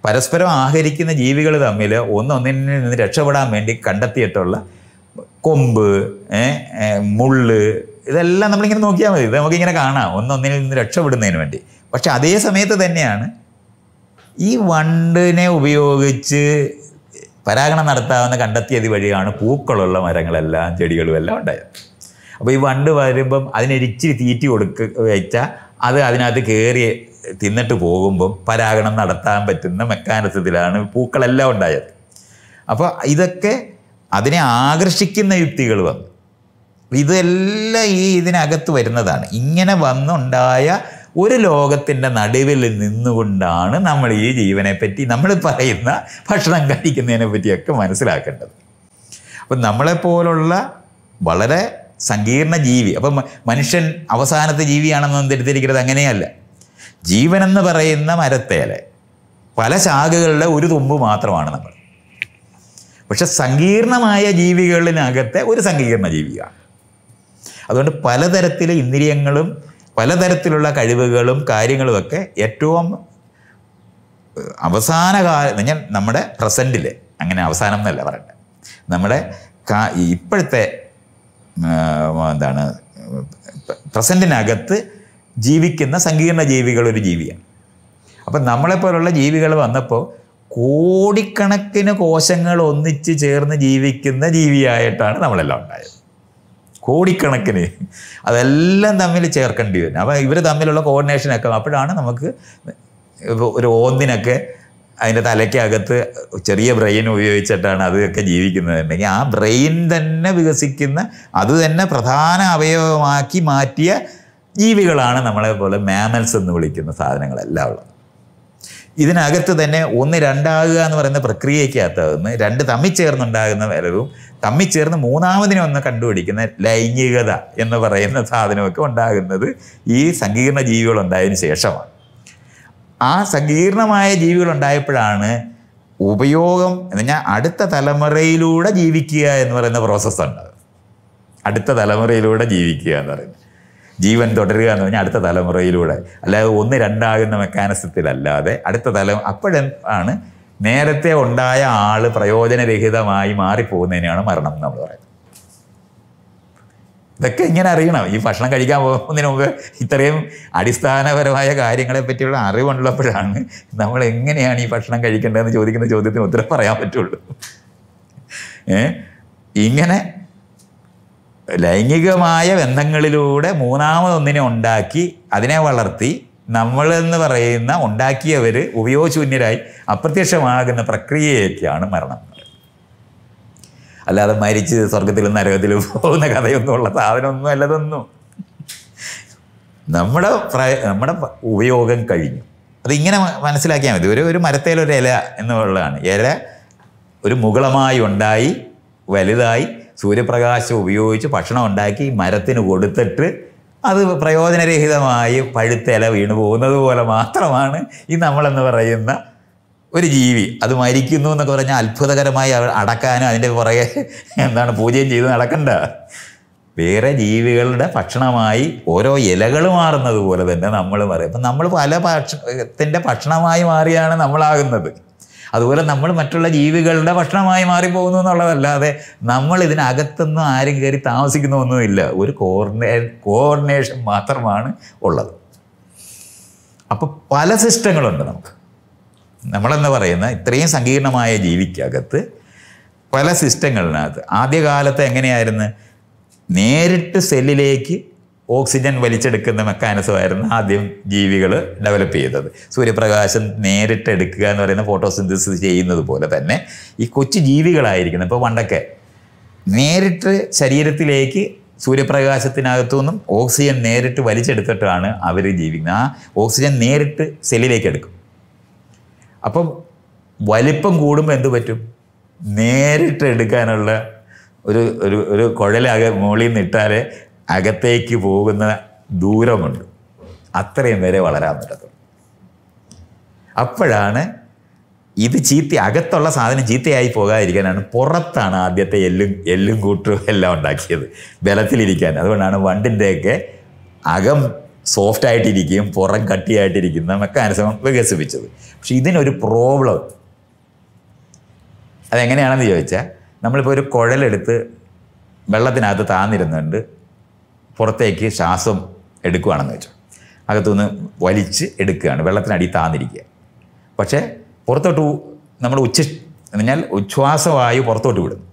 പരസ്പരം ആഹരിക്കുന്ന ജീവികൾ തമ്മിൽ ഒന്നൊന്നിൽ നിന്ന് രക്ഷപ്പെടാൻ വേണ്ടി കണ്ടെത്തിയിട്ടുള്ള കൊമ്പ് ഏ, ഏ, മുള്ള് ഇതെല്ലാം നമ്മളിങ്ങനെ നോക്കിയാൽ മതി ഇത് നമുക്കിങ്ങനെ കാണാം ഒന്നൊന്നിൽ നിന്ന് രക്ഷപ്പെടുന്നതിന് വേണ്ടി പക്ഷെ അതേ സമയത്ത് തന്നെയാണ് ഈ വണ്ടിനെ ഉപയോഗിച്ച് പരാഗണം നടത്താവുന്ന കണ്ടെത്തിയത് വഴിയാണ് പൂക്കളുള്ള മരങ്ങളെല്ലാം ചെടികളും എല്ലാം ഉണ്ടായത് അപ്പോൾ ഈ വണ്ട് വരുമ്പം അതിനൊരിച്ചിരി തീറ്റി കൊടുക്ക വെച്ചാൽ അത് അതിനകത്ത് കയറി തിന്നിട്ട് പോകുമ്പം പരാഗണം നടത്താൻ പറ്റുന്ന മെക്കാനിസത്തിലാണ് പൂക്കളെല്ലാം ഉണ്ടായത് അപ്പോൾ ഇതൊക്കെ അതിനെ ആകർഷിക്കുന്ന യുക്തികൾ വന്നു ഇതെല്ലാം ഈ ഇതിനകത്ത് വരുന്നതാണ് ഇങ്ങനെ വന്നുണ്ടായ ഒരു ലോകത്തിൻ്റെ നടുവിൽ നിന്നുകൊണ്ടാണ് നമ്മൾ ഈ ജീവനെ പറ്റി നമ്മൾ പറയുന്ന ഭക്ഷണം കഴിക്കുന്നതിനെ പറ്റിയൊക്കെ മനസ്സിലാക്കേണ്ടത് അപ്പം നമ്മളെപ്പോലുള്ള വളരെ സങ്കീർണ ജീവി അപ്പം മ- മനുഷ്യൻ അവസാനത്തെ ജീവിയാണെന്ന് ധരിച്ചിരിക്കുന്നത് അങ്ങനെയല്ല ജീവനെന്ന് പറയുന്ന മരത്തേലെ പല ശാഖകളുടെ ഒരു തുമ്പ് മാത്രമാണ് നമ്മൾ പക്ഷെ സങ്കീർണമായ ജീവികളിനകത്തെ ഒരു സങ്കീർണ ജീവിയാണ് അതുകൊണ്ട് പലതരത്തിലെ ഇന്ദ്രിയങ്ങളും പലതരത്തിലുള്ള കഴിവുകളും കാര്യങ്ങളുമൊക്കെ ഏറ്റവും ഏഹ്, അവസാന കാല ഞാൻ നമ്മുടെ പ്രസൻറ്റിൽ അങ്ങനെ അവസാനം എന്നല്ല പറയട്ടെ നമ്മുടെ കാ ഇപ്പോഴത്തെ ഏഹ്, എന്താണ് പ്രസൻറ്റിനകത്ത് ജീവിക്കുന്ന സങ്കീർണ ജീവികൾ ഒരു ജീവിയാണ് അപ്പം നമ്മളെപ്പോലുള്ള ജീവികൾ വന്നപ്പോൾ കോടിക്കണക്കിന് കോശങ്ങൾ ഒന്നിച്ച് ചേർന്ന് ജീവിക്കുന്ന ജീവിയായിട്ടാണ് നമ്മളെല്ലാം ഉണ്ടായത് കോടിക്കണക്കിന് അതെല്ലാം തമ്മിൽ ചേർക്കേണ്ടി വരും അപ്പോൾ ഇവർ തമ്മിലുള്ള കോർഡിനേഷനൊക്കെ അപ്പോഴാണ് നമുക്ക് ഇപ്പൊ ഒരു ഓന്തിനൊക്കെ അതിൻ്റെ തലയ്ക്കകത്ത് ചെറിയ ബ്രെയിൻ ഉപയോഗിച്ചിട്ടാണ് അതൊക്കെ ജീവിക്കുന്നതുണ്ടെങ്കിൽ ആ ബ്രെയിൻ തന്നെ വികസിക്കുന്ന അത് തന്നെ പ്രധാന അവയവമാക്കി മാറ്റിയ ജീവികളാണ് നമ്മളെ പോലെ മാമൽസ് എന്ന് വിളിക്കുന്ന സാധനങ്ങളെല്ലാം ഉള്ളത് ഇതിനകത്ത് തന്നെ ഒന്ന് രണ്ടാകുക എന്ന് പറയുന്ന പ്രക്രിയയ്ക്കകത്ത് രണ്ട് തമ്മിൽ ചേർന്നുണ്ടാകുന്ന വരവും തമ്മിൽ ചേർന്ന് മൂന്നാമതിനെ ഒന്ന് കണ്ടുപിടിക്കുന്ന ലൈംഗികത എന്ന് പറയുന്ന സാധനമൊക്കെ ഉണ്ടാകുന്നത് ഈ സങ്കീർണ ജീവികൾ ഉണ്ടായതിനു ശേഷമാണ് ആ സങ്കീർണമായ ജീവികൾ ഉണ്ടായപ്പോഴാണ് ഉപയോഗം എന്ന് പറഞ്ഞാൽ അടുത്ത തലമുറയിലൂടെ ജീവിക്കുക എന്ന് പറയുന്ന പ്രോസസ്സ് ഉണ്ട് അടുത്ത തലമുറയിലൂടെ ജീവിക്കുക എന്ന് പറയുന്നത് ജീവൻ തുടരുക എന്ന് പറഞ്ഞാൽ അടുത്ത തലമുറയിലൂടെ അല്ലാതെ ഒന്ന് രണ്ടാകുന്ന മെക്കാനിസത്തിലല്ലാതെ അടുത്ത തല അപ്പോഴാണ് നേരത്തെ ഉണ്ടായ ആള് പ്രയോജനരഹിതമായി മാറിപ്പോകുന്നതിനാണ് മരണം എന്ന് നമ്മൾ പറയുന്നത് ഇതൊക്കെ ഇങ്ങനെ അറിയണം ഈ ഭക്ഷണം കഴിക്കാൻ പോകുന്നതിന് മുമ്പ് ഇത്രയും അടിസ്ഥാനപരമായ കാര്യങ്ങളെ പറ്റിയുള്ള അറിവുള്ളപ്പോഴാണ് നമ്മൾ എങ്ങനെയാണ് ഈ ഭക്ഷണം കഴിക്കേണ്ടതെന്ന് ചോദിക്കുന്ന ചോദ്യത്തിന് ഉത്തരം പറയാൻ പറ്റുള്ളൂ ഏ ഇങ്ങനെ ലൈംഗികമായ ബന്ധങ്ങളിലൂടെ മൂന്നാമതൊന്നിനെ ഉണ്ടാക്കി അതിനെ വളർത്തി നമ്മളെന്ന് പറയുന്ന ഉണ്ടാക്കിയവർ ഉപയോഗശൂന്യരായി അപ്രത്യക്ഷമാകുന്ന പ്രക്രിയയൊക്കെയാണ് മരണം എന്ന് പറയുന്നത്. അല്ലാതെ മരിച്ച് സ്വർഗത്തിലും നരകത്തിലും പോകുന്ന കഥയൊന്നും ഉള്ള സാധനമൊന്നും അല്ലതൊന്നും നമ്മുടെ പ്ര- നമ്മുടെ പ- ഉപയോഗം കഴിഞ്ഞു അതിങ്ങനെ മ- മനസ്സിലാക്കിയാൽ മതി ഒരു ഒരു മരത്തേലൊരു ഇല എന്നുള്ളതാണ് ഇല ഒരു മുകളമായി ഉണ്ടായി വലുതായി സൂര്യപ്രകാശം ഉപയോഗിച്ച് ഭക്ഷണം ഉണ്ടാക്കി മരത്തിന് കൊടുത്തിട്ട് അത് പ്രയോജനരഹിതമായി പഴുത്ത ഇല വീണു പോകുന്നത് പോലെ മാത്രമാണ് ഈ നമ്മളെന്ന് പറയുന്ന ഒരു ജീവി അത് മരിക്കുന്നു എന്നൊക്കെ പറഞ്ഞാൽ അത്ഭുതകരമായി അവ- അടക്കാനും അതിൻ്റെ പുറകെ എന്താണ് പൂജയും ചെയ്ത് നടക്കണ്ട വേറെ ജീവികളുടെ ഭക്ഷണമായി ഓരോ ഇലകൾ മാറുന്നത് പോലെ തന്നെ നമ്മൾ പറയും അപ്പം നമ്മൾ പല ഭക്ഷണത്തിൻ്റെ ഭക്ഷണമായി മാറിയാണ് നമ്മളാകുന്നത് അതുപോലെ നമ്മൾ മറ്റുള്ള ജീവികളുടെ ഭക്ഷണമായി മാറിപ്പോകുന്നു എന്നുള്ളതല്ലാതെ നമ്മൾ ഇതിനകത്തൊന്നും ആരും കയറി താമസിക്കുന്നൊന്നുമില്ല ഒരു കോർഡിനേ കോർഡിനേഷൻ മാത്രമാണ് ഉള്ളത് അപ്പോൾ പല സിസ്റ്റങ്ങളുണ്ട് നമുക്ക് നമ്മളെന്ന് പറയുന്ന ഇത്രയും സങ്കീർണമായ ജീവിക്കകത്ത് പല സിസ്റ്റങ്ങളിനകത്ത് ആദ്യകാലത്ത് എങ്ങനെയായിരുന്നു നേരിട്ട് സെല്ലിലേക്ക് ഓക്സിജൻ വലിച്ചെടുക്കുന്ന മെക്കാനിസമായിരുന്നു ആദ്യം ജീവികൾ ഡെവലപ്പ് ചെയ്തത് സൂര്യപ്രകാശം നേരിട്ട് എടുക്കുക എന്ന് പറയുന്ന ഫോട്ടോസിന്തസിസ് ചെയ്യുന്നത് പോലെ തന്നെ ഈ കൊച്ചു ജീവികളായിരിക്കുന്നത് ഇപ്പോൾ പണ്ടൊക്കെ നേരിട്ട് ശരീരത്തിലേക്ക് സൂര്യപ്രകാശത്തിനകത്തു നിന്നും ഓക്സിജൻ നേരിട്ട് വലിച്ചെടുത്തിട്ടാണ് അവർ ജീവിക്കുന്നത് ആ ഓക്സിജൻ നേരിട്ട് സെല്ലിലേക്ക് എടുക്കും അപ്പം വലിപ്പം കൂടുമ്പോൾ എന്ത് പറ്റും നേരിട്ട് എടുക്കാനുള്ള ഒരു ഒരു ഒരു കുഴലക മുകളിൽ നിന്ന് ഇട്ടാൽ അകത്തേക്ക് പോകുന്ന ദൂരമുണ്ട് അത്രയും വരെ വളരാൻ പറ്റത്തുള്ളൂ അപ്പോഴാണ് ഇത് ചീത്ത അകത്തുള്ള സാധനം ചീത്തയായി പോകാതിരിക്കാനാണ് പുറത്താണ് ആദ്യത്തെ എല്ലും എല്ലും കൂട്ടും എല്ലാം ഉണ്ടാക്കിയത് ബലത്തിലിരിക്കാൻ അതുകൊണ്ടാണ് വണ്ടിൻ്റെയൊക്കെ അകം സോഫ്റ്റ് ആയിട്ടിരിക്കുകയും പുറം കട്ടിയായിട്ടിരിക്കുന്ന മെക്കാനിസം വികസിപ്പിച്ചത് പക്ഷെ ഇതിനൊരു പ്രോബ്ലം അതെങ്ങനെയാണെന്ന് ചോദിച്ചാൽ നമ്മളിപ്പോൾ ഒരു കുഴലെടുത്ത് വെള്ളത്തിനകത്ത് താന്നിരുന്നുണ്ട് പുറത്തേക്ക് ശ്വാസം എടുക്കുകയാണെന്ന് വെച്ചോ അകത്തുനിന്ന് വലിച്ച് എടുക്കുകയാണ് വെള്ളത്തിനടി താന്നിരിക്കുക പക്ഷേ പുറത്തോട്ട് ഉ- നമ്മൾ ഉച്ച പറഞ്ഞാൽ ഉച്ഛ്വാസവായു പുറത്തോട്ട് വിടും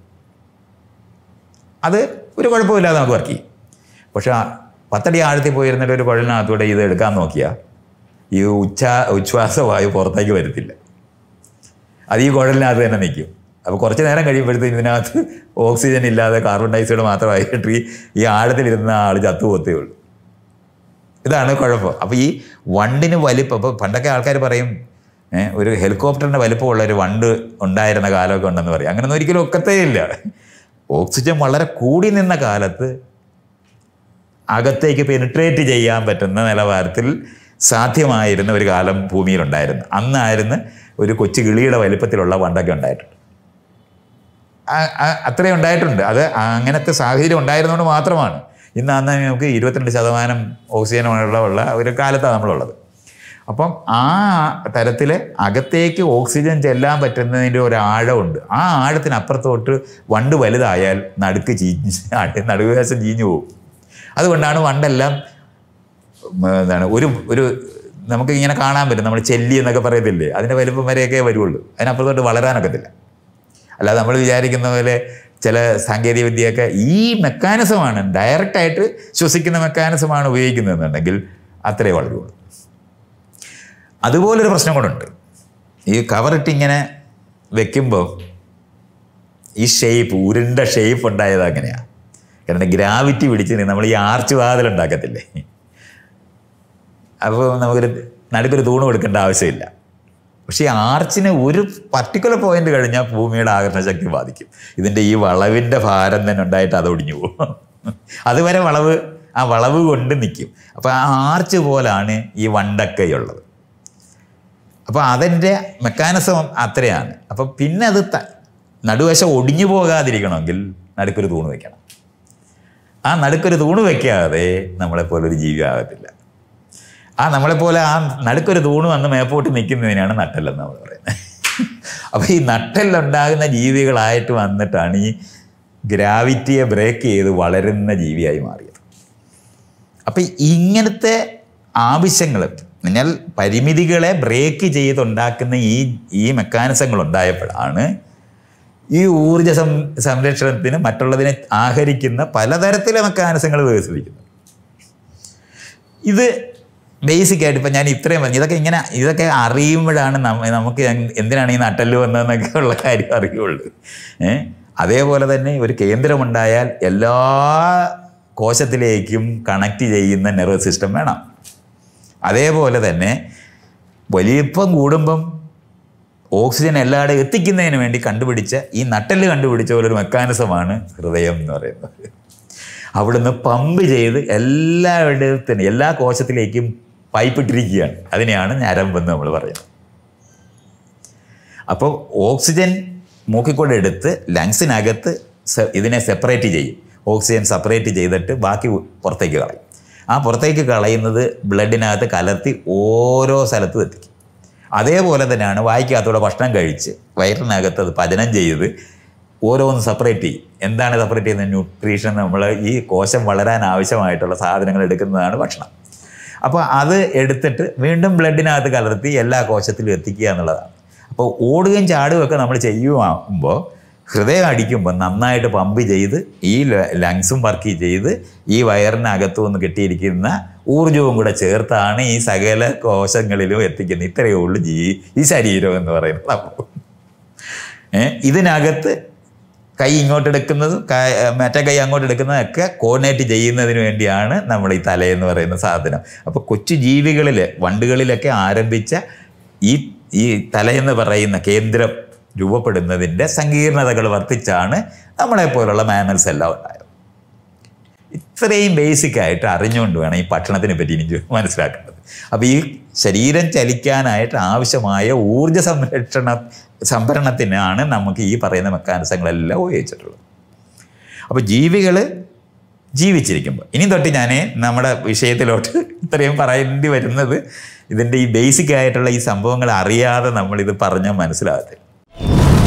അത് ഒരു കുഴപ്പമില്ലാതെ നമുക്ക് വർക്ക് ചെയ്യും പക്ഷേ ആ പത്തടി ആഴത്തിൽ പോയിരുന്നിട്ട് ഒരു കുഴലിനകത്തൂടെ ഇത് എടുക്കാൻ നോക്കിയാൽ ഈ ഉച്ച ഉച്ഛ്വാസവായു പുറത്തേക്ക് വരത്തില്ല അത് ഈ കുഴലിനകത്ത് തന്നെ നിൽക്കും അപ്പോൾ കുറച്ച് നേരം കഴിയുമ്പോഴത്തേക്കും ഇതിനകത്ത് ഓക്സിജൻ ഇല്ലാതെ കാർബൺ ഡയോക്സൈഡ് മാത്രമായിട്ട് ഈ ഈ ആഴത്തിലിരുന്ന ആൾ ചത്തുപോത്തേ ഉള്ളൂ ഇതാണ് കുഴപ്പം അപ്പോൾ ഈ വണ്ടിന് വലിപ്പം അപ്പോൾ പണ്ടൊക്കെ ആൾക്കാർ പറയും ഏ, ഒരു ഹെലികോപ്റ്ററിൻ്റെ വലിപ്പമുള്ള ഒരു വണ്ട് ഉണ്ടായിരുന്ന കാലമൊക്കെ ഉണ്ടെന്ന് പറയും അങ്ങനെയൊന്നും ഒരിക്കലും ഒക്കത്തേ ഇല്ല ഓക്സിജൻ വളരെ കൂടി നിന്ന കാലത്ത് അകത്തേക്ക് പെനിട്രേറ്റ് ചെയ്യാൻ പറ്റുന്ന നിലവാരത്തിൽ സാധ്യമായിരുന്ന ഒരു കാലം ഭൂമിയിലുണ്ടായിരുന്നു അന്നായിരുന്നു ഒരു കൊച്ചു കിളിയുടെ വലിപ്പത്തിലുള്ള വണ്ടൊക്കെ ഉണ്ടായിട്ടുണ്ട് ആ- ആ- അത്രയും ഉണ്ടായിട്ടുണ്ട് അത് അങ്ങനത്തെ സാഹചര്യം ഉണ്ടായിരുന്നതുകൊണ്ട് മാത്രമാണ് ഇന്ന് അന്ന് നമുക്ക് ഇരുപത്തിരണ്ട് ശതമാനം ഓക്സിജനുള്ള ഉള്ള ഒരു കാലത്താണ് നമ്മളുള്ളത് അപ്പം ആ തരത്തിൽ അകത്തേക്ക് ഓക്സിജൻ ചെല്ലാൻ പറ്റുന്നതിൻ്റെ ഒരു ആഴമുണ്ട് ആ ആഴത്തിനപ്പുറത്തോട്ട് വണ്ട് വലുതായാൽ നടുക്ക് ചീഞ്ഞ് നടുവശം ചീഞ്ഞു പോകും അതുകൊണ്ടാണ് വണ്ടെല്ലാം ഉം, എന്താണ് ഒരു ഒരു നമുക്ക് ഇങ്ങനെ കാണാൻ പറ്റും നമ്മൾ ചെല്ലി എന്നൊക്കെ പറയത്തില്ലേ അതിൻ്റെ വലിപ്പം വരെയൊക്കെ വരുള്ളൂ അതിനപ്പുറത്തോട്ട് വളരാനൊക്കത്തില്ല അല്ലാതെ നമ്മൾ വിചാരിക്കുന്ന പോലെ ചില സാങ്കേതിക വിദ്യയൊക്കെ ഈ മെക്കാനിസമാണ് ഡയറക്റ്റായിട്ട് ശ്വസിക്കുന്ന മെക്കാനിസമാണ് ഉപയോഗിക്കുന്നതെന്നുണ്ടെങ്കിൽ അത്രേ വളരുള്ളൂ അതുപോലൊരു പ്രശ്നം കൂടെ ഈ കവറിട്ട് ഇങ്ങനെ വെക്കുമ്പോൾ ഈ ഷേപ്പ് ഉരുണ്ട ഷേപ്പ് ഉണ്ടായത് അങ്ങനെയാണ് കാരണം ഗ്രാവിറ്റി പിടിച്ച് നമ്മൾ ഈ ആർച്ച് വാതിൽ ഉണ്ടാക്കത്തില്ലേ അപ്പോൾ നമുക്കൊരു നടുക്കൊരു തൂണ് കൊടുക്കേണ്ട ആവശ്യമില്ല പക്ഷേ ഈ ആർച്ചിന് ഒരു പർട്ടിക്കുലർ പോയിന്റ് കഴിഞ്ഞാൽ ഭൂമിയുടെ ആകർഷണ ശക്തി ബാധിക്കും ഇതിൻ്റെ ഈ വളവിൻ്റെ ഭാരം തന്നെ ഉണ്ടായിട്ട് അത് ഒടിഞ്ഞു പോകും അതുവരെ വളവ് ആ വളവ് കൊണ്ട് നിൽക്കും അപ്പോൾ ആ ആർച്ച് പോലാണ് ഈ വണ്ടക്കയുള്ളത് അപ്പോൾ അതിൻ്റെ മെക്കാനിസം അത്രയാണ് അപ്പോൾ പിന്നെ അത് ത- നടുവശം ഒടിഞ്ഞു പോകാതിരിക്കണമെങ്കിൽ നടുക്കൊരു തൂണ് വെക്കണം ആ നടുക്കൊരു തൂണ് വെക്കാതെ നമ്മളെപ്പോലൊരു ജീവി ആകത്തില്ല ആ നമ്മളെപ്പോലെ ആ നടുക്കൊരു തൂണ് വന്ന് മേപ്പോട്ട് നിൽക്കുന്നതിനാണ് നട്ടെല്ലെന്ന് നമ്മൾ പറയുന്നത് അപ്പോൾ ഈ നട്ടെല്ലുണ്ടാകുന്ന ജീവികളായിട്ട് വന്നിട്ടാണ് ഈ ഗ്രാവിറ്റിയെ ബ്രേക്ക് ചെയ്ത് വളരുന്ന ജീവിയായി മാറിയത് അപ്പം ഇങ്ങനത്തെ ആവശ്യങ്ങൾ നിങ്ങൾ പരിമിതികളെ ബ്രേക്ക് ചെയ്തുണ്ടാക്കുന്ന ഈ ഈ മെക്കാനിസങ്ങൾ ഉണ്ടായപ്പോഴാണ് ഈ ഊർജ സം സംരക്ഷണത്തിന് മറ്റുള്ളതിനെ ആഹരിക്കുന്ന പലതരത്തിലെ മെക്കാനിസങ്ങൾ വികസിപ്പിക്കുന്നത് ഇത് ബേസിക് ആയിട്ട് ഇപ്പം ഞാൻ ഇത്രയും പറഞ്ഞു ഇതൊക്കെ ഇങ്ങനെ ഇതൊക്കെ അറിയുമ്പോഴാണ് നമ്മ നമുക്ക് എൻ- എന്തിനാണ് ഈ നട്ടല് വന്നതെന്നൊക്കെ ഉള്ള കാര്യം അറിയുള്ളൂ ഏ അതേപോലെ തന്നെ ഒരു കേന്ദ്രമുണ്ടായാൽ എല്ലാ കോശത്തിലേക്കും കണക്ട് ചെയ്യുന്ന നെർവസ് സിസ്റ്റം വേണം അതേപോലെ തന്നെ വലിപ്പം കൂടുമ്പം ഓക്സിജൻ എല്ലായിടെ എത്തിക്കുന്നതിന് വേണ്ടി കണ്ടുപിടിച്ച ഈ നട്ടല് കണ്ടുപിടിച്ച പോലെ ഒരു മെക്കാനിസമാണ് ഹൃദയം എന്ന് പറയുന്നത് അവിടുന്ന് പമ്പ് ചെയ്ത് എല്ലായിടത്തിനും എല്ലാ കോശത്തിലേക്കും പൈപ്പ് ഇട്ടിരിക്കുകയാണ് അതിനെയാണ് ഞരമ്പെന്ന് നമ്മൾ പറയുന്നത് അപ്പോൾ ഓക്സിജൻ മൂക്കിക്കൂടെ എടുത്ത് ലങ്സിനകത്ത് സെ- ഇതിനെ സെപ്പറേറ്റ് ചെയ്യും ഓക്സിജൻ സെപ്പറേറ്റ് ചെയ്തിട്ട് ബാക്കി പുറത്തേക്ക് കളയും ആ പുറത്തേക്ക് കളയുന്നത് ബ്ലഡിനകത്ത് കലർത്തി ഓരോ സ്ഥലത്തും എത്തിക്കും അതേപോലെ തന്നെയാണ് വായിക്കകത്തൂടെ ഭക്ഷണം കഴിച്ച് വയറിനകത്ത് അത് പചനം ചെയ്ത് ഓരോന്ന് സെപ്പറേറ്റ് ചെയ്യും എന്താണ് സെപ്പറേറ്റ് ചെയ്യുന്നത് ന്യൂട്രീഷൻ നമ്മൾ ഈ കോശം വളരാൻ ആവശ്യമായിട്ടുള്ള സാധനങ്ങൾ എടുക്കുന്നതാണ് ഭക്ഷണം അപ്പോൾ അത് എടുത്തിട്ട് വീണ്ടും ബ്ലഡിനകത്ത് കലർത്തി എല്ലാ കോശത്തിലും എത്തിക്കുക എന്നുള്ളതാണ് അപ്പോൾ ഓടുകയും ചാടുകയും ഒക്കെ നമ്മൾ ചെയ്യുമ്പോൾ ഹൃദയം അടിക്കുമ്പോൾ നന്നായിട്ട് പമ്പ് ചെയ്ത് ഈ ലങ്സും വർക്ക് ചെയ്ത് ഈ വയറിനകത്തു നിന്ന് കിട്ടിയിരിക്കുന്ന ഊർജവും കൂടെ ചേർത്താണ് ഈ സകല കോശങ്ങളിലും എത്തിക്കുന്നത് ഇത്രയേ ഉള്ളൂ ജീ ഈ ശരീരം എന്ന് പറയുന്നത് സംഭവം ഏ, ഇതിനകത്ത് കൈ ഇങ്ങോട്ട് എടുക്കുന്നതും ക- മറ്റേ കൈ അങ്ങോട്ട് എടുക്കുന്നതൊക്കെ കോർഡിനേറ്റ് ചെയ്യുന്നതിന് വേണ്ടിയാണ് നമ്മൾ ഈ തലയെന്ന് പറയുന്ന സാധനം അപ്പോൾ കൊച്ചു ജീവികളിൽ വണ്ടുകളിലൊക്കെ ആരംഭിച്ച ഈ ഈ തലയെന്ന് പറയുന്ന കേന്ദ്രം രൂപപ്പെടുന്നതിൻ്റെ സങ്കീർണതകൾ വർദ്ധിച്ചാണ് നമ്മളെപ്പോലുള്ള മാമൽസ് എല്ലാം ഉണ്ടായത് ഇത്രയും ബേസിക് ആയിട്ട് അറിഞ്ഞുകൊണ്ട് വേണം ഈ ഭക്ഷണത്തിനെ പറ്റി എനിക്ക് മനസ്സിലാക്കേണ്ടത് അപ്പോൾ ഈ ശരീരം ചലിക്കാനായിട്ട് ആവശ്യമായ ഊർജ സംരക്ഷണ സംഭരണത്തിനാണ് നമുക്ക് ഈ പറയുന്ന മെക്കാനിസങ്ങളെല്ലാം ഉപയോഗിച്ചിട്ടുള്ളത് അപ്പോൾ ജീവികൾ ജീവിച്ചിരിക്കുമ്പോൾ ഇനി തൊട്ട് ഞാൻ നമ്മുടെ വിഷയത്തിലോട്ട് ഇത്രയും പറയേണ്ടി വരുന്നത് ഇതിൻ്റെ ഈ ബേസിക് ആയിട്ടുള്ള ഈ സംഭവങ്ങൾ അറിയാതെ നമ്മളിത് പറഞ്ഞാൽ മനസ്സിലാകത്തില്ല